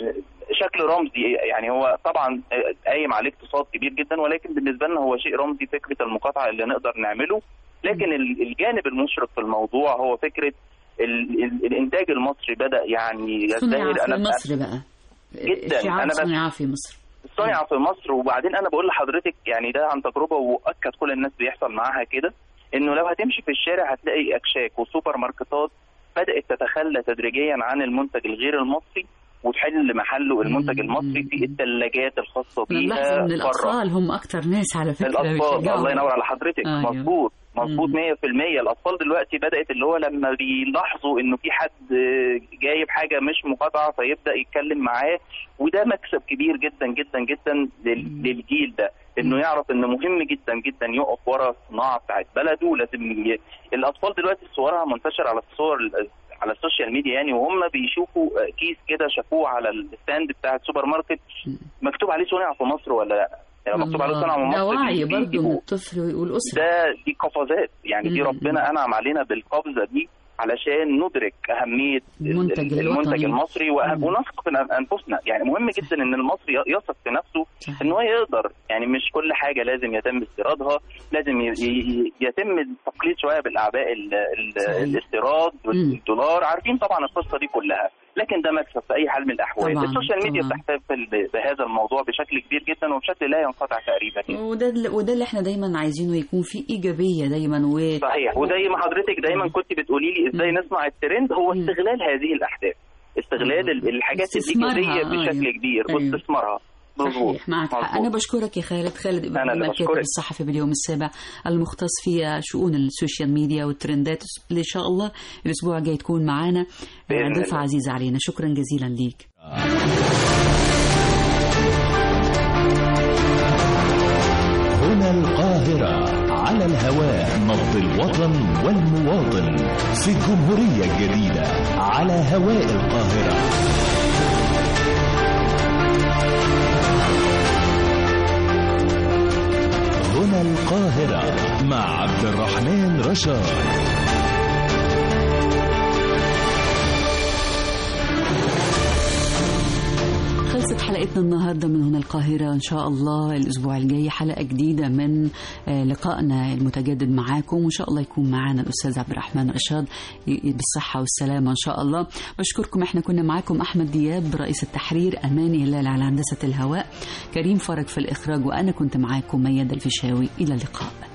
شكل رمزي يعني هو طبعا قايم عليه اقتصاد كبير جدا ولكن بالنسبه لنا هو شيء رمزي فكره المقاطعه اللي نقدر نعمله لكن ال- الجانب المشرق في الموضوع هو فكره ال- ال- الانتاج المصري بدا يعني
صنع
يزدهر
في
انا
مصر بقى
جدا
شعار
انا بس
صنع في مصر
صنع في مصر وبعدين انا بقول لحضرتك يعني ده عن تجربه واكد كل الناس بيحصل معاها كده انه لو هتمشي في الشارع هتلاقي اكشاك وسوبر ماركتات بدات تتخلى تدريجيا عن المنتج الغير المصري وتحل محله المنتج المصري في الثلاجات الخاصه
نلاحظ
بيها
ان
بره
الاطفال هم اكتر ناس على فكره
الاطفال
بيشجعوا.
الله ينور على حضرتك
أيوة.
مظبوط مظبوط 100% الاطفال دلوقتي بدات اللي هو لما بيلاحظوا انه في حد جايب حاجه مش مقاطعه فيبدا يتكلم معاه وده مكسب كبير جدا جدا جدا لل- للجيل ده انه يعرف ان مهم جدا جدا يقف ورا الصناعه بتاعت بلده لازم ي... الاطفال دلوقتي صورها منتشره على الصور على السوشيال ميديا يعني وهم بيشوفوا كيس كده شافوه على الستاند بتاع السوبر ماركت مكتوب عليه صنع في مصر ولا لا يعني لو مكتوب عليه صنع في
ده
مصر
وعي
بي-
برضه من
بيجيبوه.
الطفل والاسره
ده دي قفزات يعني دي
مم.
ربنا انعم علينا بالقفزه دي علشان ندرك اهميه
المنتج
ال- المنتج
الوطني.
المصري وأه- ونثق في انفسنا يعني مهم جدا ان المصري يثق في نفسه ان هو يقدر يعني مش كل حاجه لازم يتم استيرادها لازم ي- ي- يتم التقليد شويه بالاعباء ال- ال- الاستيراد والدولار عارفين طبعا القصه دي كلها لكن ده مكسب في اي حال من الاحوال
طبعاً،
السوشيال ميديا
طبعاً.
بتحتفل ب- بهذا الموضوع بشكل كبير جدا وبشكل لا ينقطع تقريبا يعني.
وده اللي- وده اللي احنا دايما عايزينه يكون فيه ايجابيه دايما و
صحيح وزي ما حضرتك دايما كنت بتقولي لي ازاي نصنع الترند هو استغلال هذه الاحداث استغلال ال- الحاجات
استثمارها،
الايجابيه
آه،
بشكل
أيوة.
كبير
أيوة.
واستثمارها مظبوط
صحيح معك حق
مظبوط.
انا بشكرك يا خالد خالد
أنا
ابراهيم
اللي
الكاتب
بشكرك.
الصحفي باليوم السابع المختص في شؤون السوشيال ميديا والترندات اللي ان شاء الله الاسبوع الجاي تكون معانا
بإذن
ضيفه
الله.
عزيزه علينا شكرا جزيلا ليك
هنا القاهرة على الهواء نبض الوطن والمواطن في الجمهورية الجديدة على هواء القاهرة هنا القاهرة مع عبد الرحمن رشاد
خلصت حلقتنا النهارده من هنا القاهره ان شاء الله الاسبوع الجاي حلقه جديده من آه، لقائنا المتجدد معاكم وان شاء الله يكون معانا الاستاذ عبد الرحمن رشاد ي- بالصحه والسلامه ان شاء الله بشكركم احنا كنا معاكم احمد دياب رئيس التحرير اماني هلال على هندسه الهواء كريم فرج في الاخراج وانا كنت معاكم ميادة الفيشاوي الى اللقاء